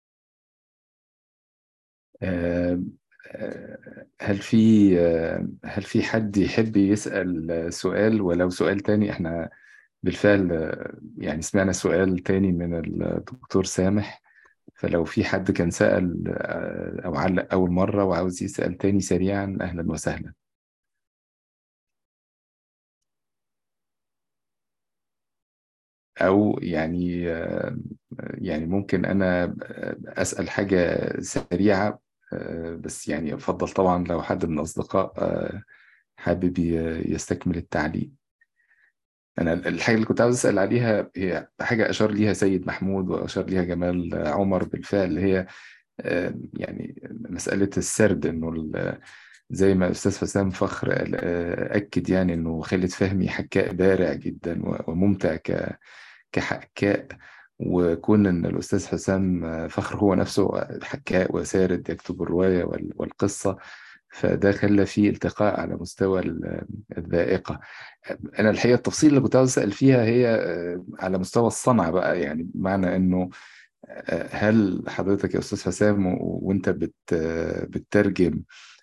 هل في هل في حد يحب يسأل سؤال ولو سؤال تاني احنا بالفعل يعني سمعنا سؤال تاني من الدكتور سامح فلو في حد كان سأل أو علق أول مرة وعاوز يسأل تاني سريعا أهلا وسهلا أو يعني يعني ممكن أنا أسأل حاجة سريعة بس يعني أفضل طبعا لو حد من الأصدقاء حابب يستكمل التعليق أنا الحاجة اللي كنت عاوز أسأل عليها هي حاجة أشار ليها سيد محمود وأشار ليها جمال عمر بالفعل هي يعني مسألة السرد إنه زي ما أستاذ حسام فخر أكد يعني إنه خالد فهمي حكاء بارع جدا وممتع كحكاء وكون ان الاستاذ حسام فخر هو نفسه حكاء وسارد يكتب الروايه والقصه فده خلى فيه التقاء على مستوى الذائقه انا الحقيقه التفصيل اللي كنت عاوز اسال فيها هي على مستوى الصنعه بقى يعني بمعنى انه هل حضرتك يا استاذ حسام وانت بت بتترجم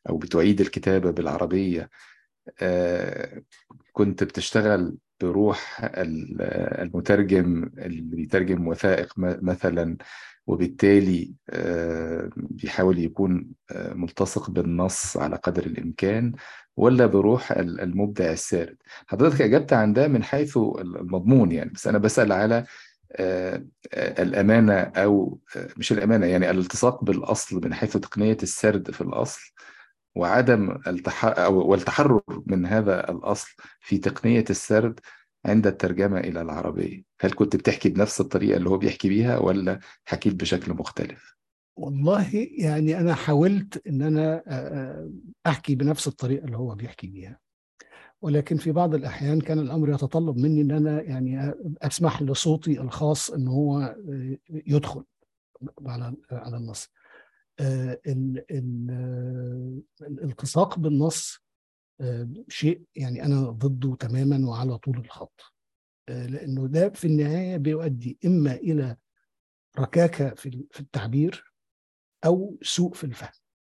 أو بتعيد الكتابة بالعربية آه، كنت بتشتغل بروح ال- المترجم اللي بيترجم وثائق م- مثلا وبالتالي آه، بيحاول يكون آه، ملتصق بالنص على قدر الإمكان ولا بروح ال- المبدع السارد حضرتك أجبت عن ده من حيث المضمون يعني بس أنا بسأل على آه، آه، الأمانة أو آه، مش الأمانة يعني الالتصاق بالأصل من حيث تقنية السرد في الأصل وعدم التح... أو والتحرر من هذا الأصل في تقنية السرد عند الترجمة إلى العربية هل كنت بتحكي بنفس الطريقة اللي هو بيحكي بيها ولا حكيت بشكل مختلف؟ والله يعني أنا حاولت إن أنا آه، آه، أحكي بنفس الطريقة اللي هو بيحكي بيها ولكن في بعض الأحيان كان الأمر يتطلب مني إن أنا يعني أسمح لصوتي الخاص إن هو آه، يدخل على على النص آه، ال- ال- آه، الالتصاق بالنص آه، شيء يعني أنا ضده تماما وعلى طول الخط آه، لأنه ده في النهاية بيؤدي إما إلى ركاكة في في التعبير أو سوء في الفهم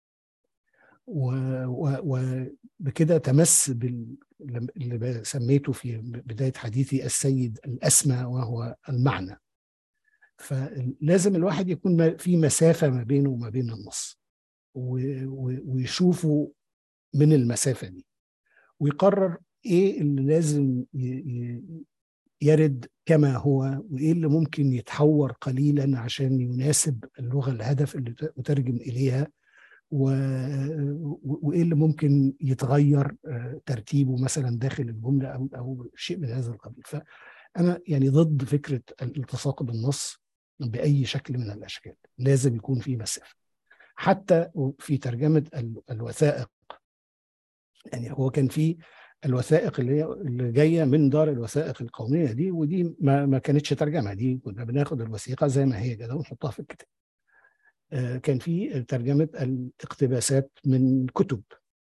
و- و- وبكده تمس بال اللي سميته في بداية حديثي السيد الأسمى وهو المعنى فلازم الواحد يكون ما- في مسافة ما بينه وما بين النص و- و- ويشوفه من المسافة دي ويقرر ايه اللي لازم ي- ي- يرد كما هو وايه اللي ممكن يتحور قليلا عشان يناسب اللغة الهدف اللي مترجم إليها و... و- وايه اللي ممكن يتغير آه، ترتيبه مثلا داخل الجمله او او شيء من هذا القبيل فانا يعني ضد فكره الالتصاق بالنص باي شكل من الاشكال لازم يكون في مسافه حتى في ترجمه ال- الوثائق يعني هو كان في الوثائق اللي هي اللي جايه من دار الوثائق القوميه دي ودي ما ما كانتش ترجمه دي كنا بناخد الوثيقه زي ما هي كده ونحطها في الكتاب آه، كان في ترجمة الاقتباسات من كتب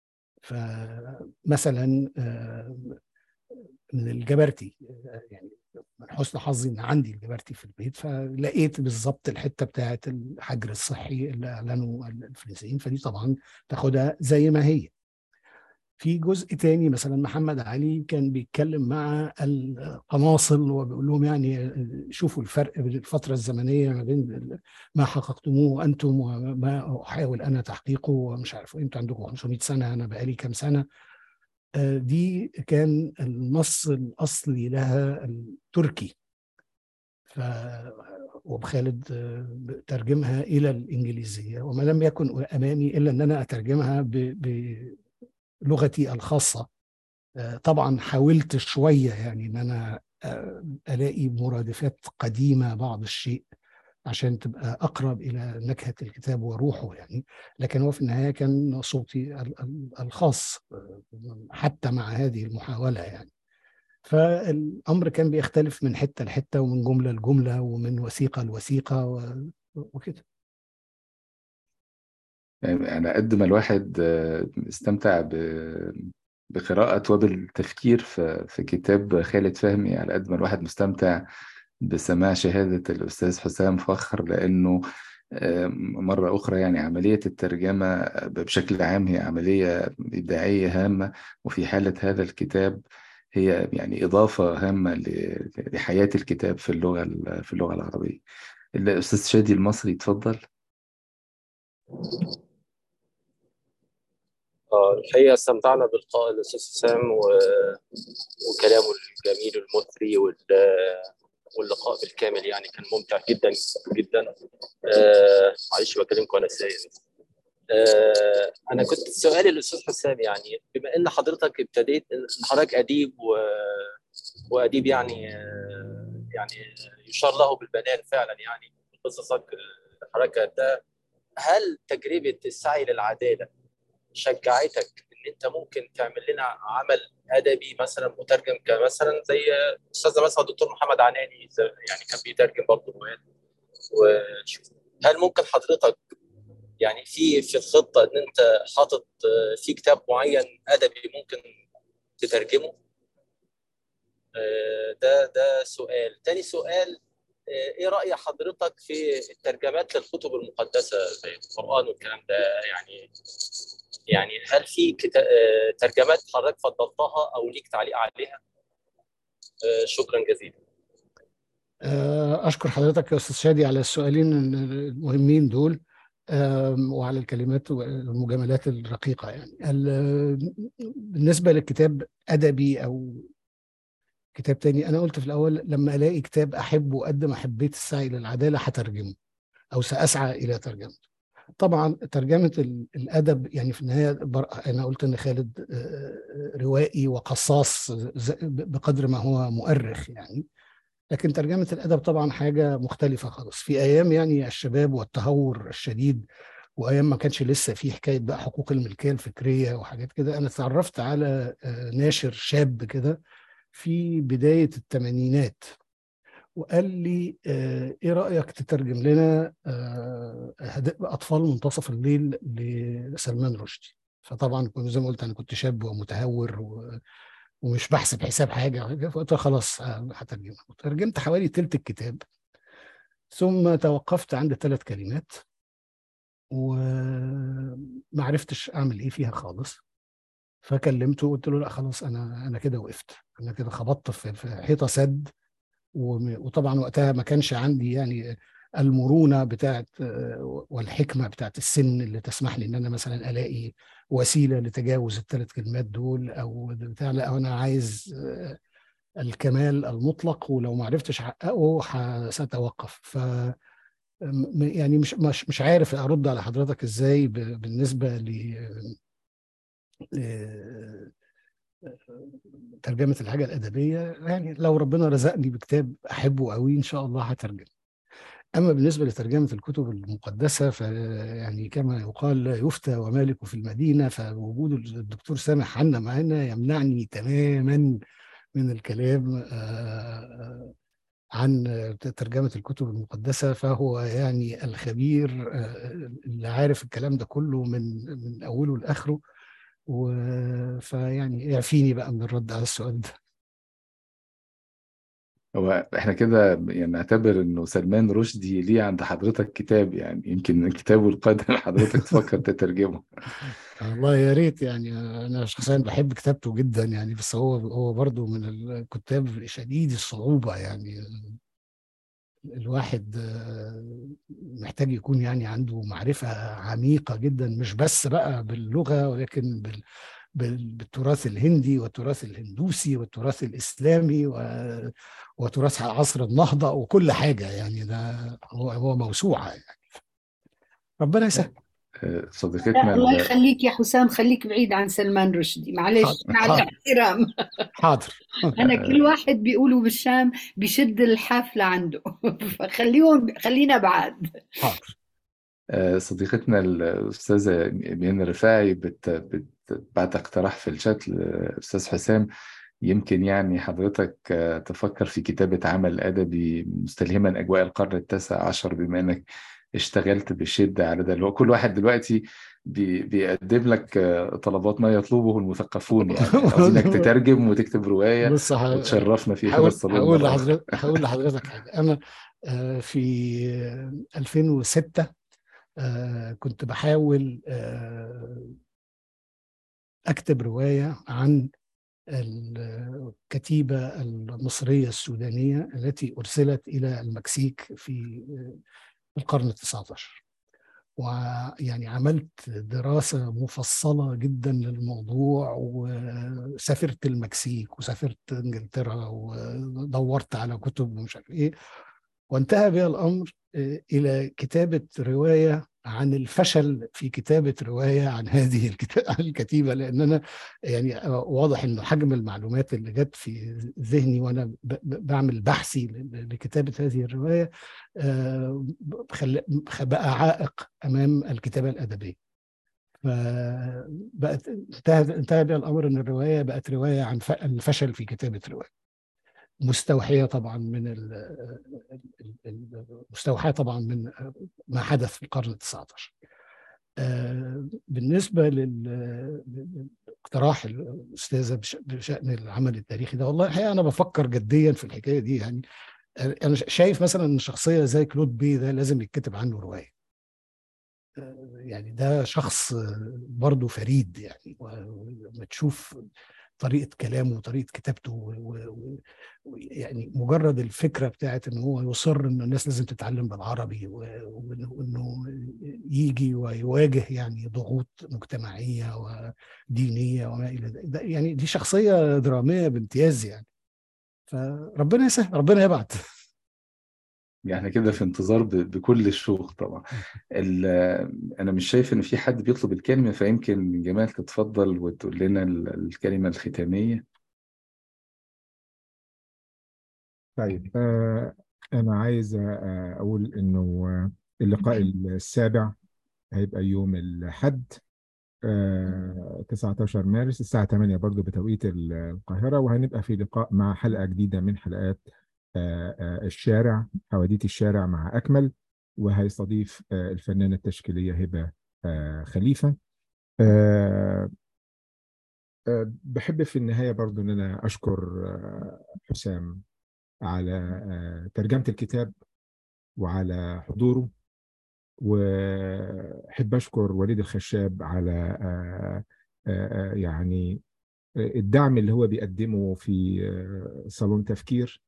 فمثلا آه، من الجبرتي آه، يعني من حسن حظي ان عندي الجبرتي في البيت فلقيت بالظبط الحته بتاعه الحجر الصحي اللي اعلنوا الفرنسيين فدي طبعا تاخدها زي ما هي في جزء تاني مثلا محمد علي كان بيتكلم مع القناصل وبيقول لهم يعني شوفوا الفرق بين الفترة الزمنية ما بين ما حققتموه أنتم وما أحاول أنا تحقيقه ومش عارف إيه، أنتوا عندكم 500 سنة أنا بقالي كام سنة آه، دي كان النص الأصلي لها التركي ف وبخالد آه، ترجمها إلى الإنجليزية وما لم يكن أمامي إلا أن أنا أترجمها ب... ب... لغتي الخاصة آه، طبعا حاولت شوية يعني ان انا آه، الاقي مرادفات قديمة بعض الشيء عشان تبقى اقرب الى نكهة الكتاب وروحه يعني لكن هو في النهاية كان صوتي ال- ال- الخاص آه، حتى مع هذه المحاولة يعني فالامر كان بيختلف من حتة لحتة ومن جملة لجملة ومن وثيقة لوثيقة و- وكده يعني على قد ما الواحد آه، استمتع ب- بقراءة وبالتفكير في في كتاب خالد فهمي على قد ما الواحد مستمتع بسماع شهادة الأستاذ حسام فخر لأنه آه، مرة أخرى يعني عملية الترجمة بشكل عام هي عملية إبداعية هامة وفي حالة هذا الكتاب هي يعني إضافة هامة ل- لحياة الكتاب في اللغة في اللغة العربية. الأستاذ شادي المصري اتفضل. آه، الحقيقة استمتعنا بلقاء الأستاذ حسام و- وكلامه الجميل المثري وال- واللقاء بالكامل يعني كان ممتع جدا جدا آه، معلش بكلمكم وأنا سايق آه، أنا كنت سؤالي للأستاذ حسام يعني بما إن حضرتك ابتديت إن حضرتك أديب و... وأديب يعني آه، يعني يشار له بالبنان فعلا يعني قصصك الحركة ده هل تجربة السعي للعدالة شجعتك ان انت ممكن تعمل لنا عمل ادبي مثلا مترجم كمثلا زي استاذ مثلا الدكتور محمد عناني زي- يعني كان بيترجم برضه روايات وشوف هل ممكن حضرتك يعني في في الخطه ان انت حاطط آه، في كتاب معين ادبي ممكن تترجمه آه، ده ده سؤال تاني سؤال آه، ايه رأي حضرتك في الترجمات للكتب المقدسة زي القرآن والكلام ده يعني يعني هل في كتا... آه، ترجمات حضرتك فضلتها او ليك تعليق عليها؟ آه، شكرا جزيلا. آه، أشكر حضرتك يا أستاذ شادي على السؤالين المهمين دول آم، وعلى الكلمات والمجاملات الرقيقة يعني ال- بالنسبة للكتاب أدبي أو كتاب تاني أنا قلت في الأول لما ألاقي كتاب أحبه قد ما حبيت السعي للعدالة هترجمه أو سأسعى إلى ترجمته طبعا ترجمة ال- الأدب يعني في النهاية بر- أنا قلت إن خالد آه، روائي وقصاص ز- بقدر ما هو مؤرخ يعني لكن ترجمة الأدب طبعا حاجة مختلفة خالص في أيام يعني الشباب والتهور الشديد وأيام ما كانش لسه في حكاية بقى حقوق الملكية الفكرية وحاجات كده أنا اتعرفت على آه، ناشر شاب كده في بداية الثمانينات وقال لي آه، ايه رأيك تترجم لنا آه، هد- أطفال منتصف الليل لسلمان رشدي فطبعا كنت زي ما قلت أنا كنت شاب ومتهور و- ومش بحسب حساب حاجة فقلت له خلاص آه، هترجمها ترجمت حوالي تلت الكتاب ثم توقفت عند ثلاث كلمات وما عرفتش أعمل إيه فيها خالص فكلمته وقلت له لا خلاص أنا أنا كده وقفت أنا كده خبطت في في حيطة سد وم- وطبعا وقتها ما كانش عندي يعني المرونة بتاعت آه، والحكمة بتاعت السن اللي تسمح لي ان انا مثلا الاقي وسيلة لتجاوز الثلاث كلمات دول او بتاع لا انا عايز آه، الكمال المطلق ولو ما عرفتش احققه ح- ساتوقف ف م- يعني مش مش مش عارف ارد على حضرتك ازاي ب- بالنسبة ل آه، ترجمة الحاجة الأدبية يعني لو ربنا رزقني بكتاب أحبه قوي إن شاء الله هترجم أما بالنسبة لترجمة الكتب المقدسة فيعني كما يقال لا يفتى ومالك في المدينة فوجود الدكتور سامح حنا معانا يمنعني تماما من الكلام آه، عن ترجمة الكتب المقدسة فهو يعني الخبير آه، اللي عارف الكلام ده كله من من أوله لآخره و- فيعني يعفيني بقى من الرد على السؤال ده هو احنا كده يعني نعتبر انه سلمان رشدي ليه عند حضرتك كتاب يعني يمكن كتابه القادم حضرتك تفكر تترجمه والله يا ريت يعني انا شخصيا بحب كتابته جدا يعني بس هو هو برضه من الكتاب شديد الصعوبة يعني الواحد آه، محتاج يكون يعني عنده معرفة عميقة جدا مش بس بقى باللغة ولكن بال بال- بالتراث الهندي والتراث الهندوسي والتراث الإسلامي و- وتراث عصر النهضة وكل حاجة يعني ده هو هو موسوعة يعني ربنا يسهل آه، لا صديقتنا الله ال- يخليك يا حسام خليك بعيد عن سلمان رشدي معلش حاضر مع حاضر الاحترام حاضر انا كل واحد بيقولوا بالشام بيشد الحافله عنده فخليهم خلينا بعاد حاضر آه، صديقتنا الأستاذة ميان الرفاعي بت... بت... بعت اقتراح في الشات لأستاذ حسام يمكن يعني حضرتك آه، تفكر في كتابة عمل أدبي مستلهما أجواء القرن التاسع عشر بما أنك اشتغلت بشدة على ده اللي هو كل واحد دلوقتي بي... بيقدم لك آه، طلبات ما يطلبه المثقفون يعني عاوزينك تترجم وتكتب رواية بص ه- وتشرفنا في هذا هقول الصالون هقول مرة أخرى لحضرتك هقول لحضرتك حاجة أنا آه، في آه، 2006 آه، كنت بحاول آه، أكتب رواية عن الكتيبة المصرية السودانية التي أرسلت إلى المكسيك في القرن التسعة عشر ويعني عملت دراسة مفصلة جدا للموضوع وسافرت المكسيك وسافرت انجلترا ودورت على كتب ومش عارف ايه وانتهى بها الامر آه، الى كتابة رواية عن الفشل في كتابة رواية عن هذه الكتا- عن الكتيبة لأن أنا يعني آه، واضح إنه حجم المعلومات اللي جت في ذهني وأنا ب- ب- بعمل بحثي ل- لكتابة هذه الرواية آه، خل- بقى عائق أمام الكتابة الأدبية فبقت انتهى انتهى بها الأمر إن الرواية بقت رواية عن ف- الفشل في كتابة رواية مستوحية طبعا من ال- ال- ال- مستوحاة طبعا من ما حدث في القرن التسعة عشر آه، بالنسبة لل- لاقتراح الأستاذة بش- بشأن العمل التاريخي ده والله الحقيقة أنا بفكر جديا في الحكاية دي يعني أنا شايف مثلا إن شخصية زي كلود بي ده لازم يتكتب عنه رواية يعني ده شخص برضه فريد يعني ولما تشوف طريقة كلامه وطريقة كتابته ويعني مجرد الفكرة بتاعت ان هو يصر ان الناس لازم تتعلم بالعربي وانه يجي ويواجه يعني ضغوط مجتمعية ودينية وما الى ذلك يعني دي شخصية درامية بامتياز يعني فربنا يسهل ربنا يبعت يعني كده في انتظار ب- بكل الشوق طبعا ال- انا مش شايف ان في حد بيطلب الكلمة فيمكن جمال تتفضل وتقول لنا ال- الكلمة الختامية طيب آه أنا عايز آه أقول إنه آه، اللقاء السابع هيبقى يوم الحد آه 19 مارس الساعة 8 برضو بتوقيت ال- القاهرة وهنبقى في لقاء مع حلقة جديدة من حلقات آه آه الشارع حواديت الشارع مع أكمل وهيستضيف آه الفنانة التشكيلية هبة آه خليفة آه آه بحب في النهاية برضو إن أنا أشكر آه حسام على آه ترجمة الكتاب وعلى حضوره وأحب أشكر وليد الخشاب على آه، آه، آه، يعني الدعم اللي هو بيقدمه في آه، صالون تفكير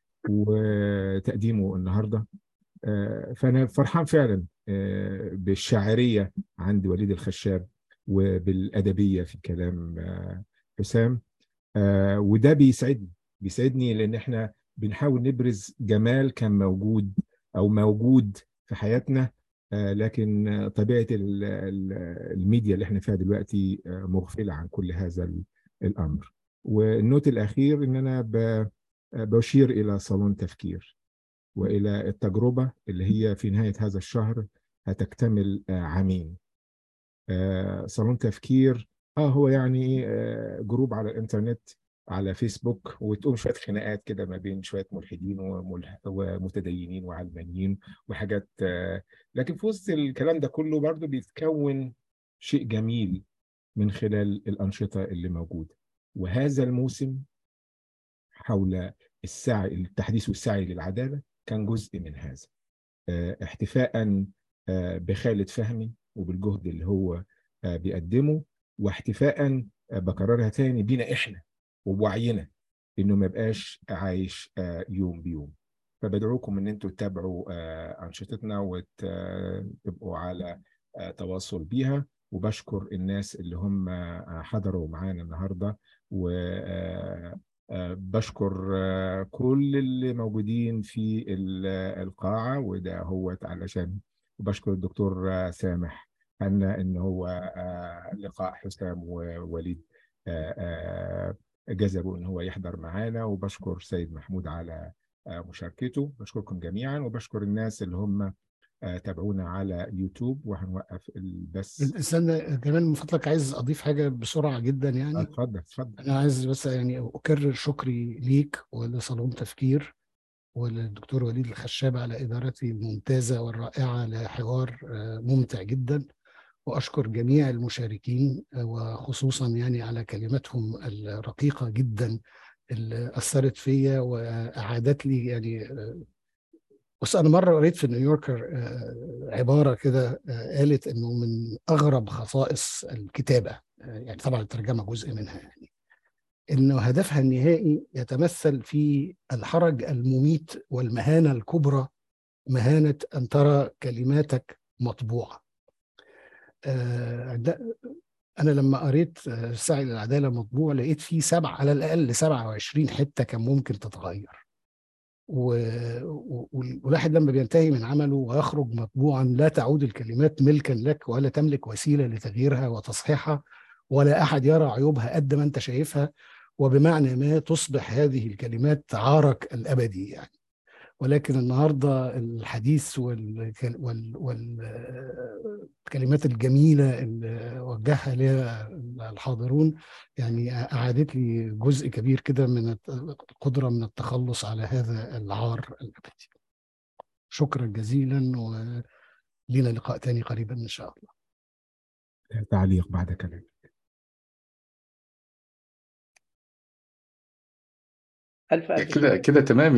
وتقديمه النهارده آه، فأنا فرحان فعلا آه، بالشاعرية عند وليد الخشاب وبالأدبية في كلام آه، حسام آه، وده بيسعدني بيسعدني لأن احنا بنحاول نبرز جمال كان موجود أو موجود في حياتنا آه، لكن آه، طبيعة ال- ال- الميديا اللي احنا فيها دلوقتي آه، مغفلة عن كل هذا ال- الأمر والنوت الأخير إن أنا ب- بشير إلى صالون تفكير وإلى التجربة اللي هي في نهاية هذا الشهر هتكتمل آه، عامين آه، صالون تفكير اه هو يعني آه، جروب على الانترنت على فيسبوك وتقوم شويه خناقات كده ما بين شويه ملحدين وملح- ومتدينين وعلمانيين وحاجات آه، لكن في وسط الكلام ده كله برضه بيتكون شيء جميل من خلال الانشطه اللي موجوده وهذا الموسم حول السعي التحديث والسعي للعداله كان جزء من هذا آه، احتفاء آه، بخالد فهمي وبالجهد اللي هو آه، بيقدمه واحتفاء آه، بكررها تاني بينا احنا وبوعينا انه ما يبقاش عايش آه، يوم بيوم فبدعوكم ان انتوا تتابعوا آه، انشطتنا وتبقوا على آه، تواصل بيها وبشكر الناس اللي هم آه، حضروا معانا النهارده و آه، آه، بشكر آه، كل اللي موجودين في ال- القاعة وده هو علشان وبشكر الدكتور آه، سامح حنا ان هو آه، لقاء حسام ووليد آه، آه، جذبوا ان هو يحضر معانا وبشكر سيد محمود على آه، مشاركته بشكركم جميعا وبشكر الناس اللي هم آه، تابعونا على يوتيوب وهنوقف البث استنى كمان من فضلك عايز اضيف حاجه بسرعه جدا آه، يعني اتفضل اتفضل انا عايز بس يعني اكرر شكري ليك ولصالون تفكير وللدكتور وليد الخشاب على ادارته الممتازه والرائعه لحوار آه، ممتع جدا واشكر جميع المشاركين آه، وخصوصا يعني على كلماتهم الرقيقه جدا اللي اثرت فيا واعادت لي يعني آه، بص انا مره قريت في نيويوركر آه، عباره كده آه، قالت انه من اغرب خصائص الكتابه آه، يعني طبعا الترجمه جزء منها يعني انه هدفها النهائي يتمثل في الحرج المميت والمهانه الكبرى مهانه ان ترى كلماتك مطبوعه. آه، ده- انا لما قريت آه، السعي للعداله مطبوع لقيت فيه سبع على الاقل 27 حته كان ممكن تتغير. و- و- والواحد لما بينتهي من عمله ويخرج مطبوعا لا تعود الكلمات ملكا لك ولا تملك وسيله لتغييرها وتصحيحها ولا احد يرى عيوبها قد ما انت شايفها وبمعنى ما تصبح هذه الكلمات عارك الابدي يعني ولكن النهارده الحديث والكلمات وال وال الكلمات الجميله اللي وجهها لي الحاضرون يعني اعادت لي جزء كبير كده من القدره من التخلص على هذا العار الابدي. شكرا جزيلا ولينا لقاء تاني قريبا ان شاء الله. تعليق بعد كلام الف الف كده شكر كده تمام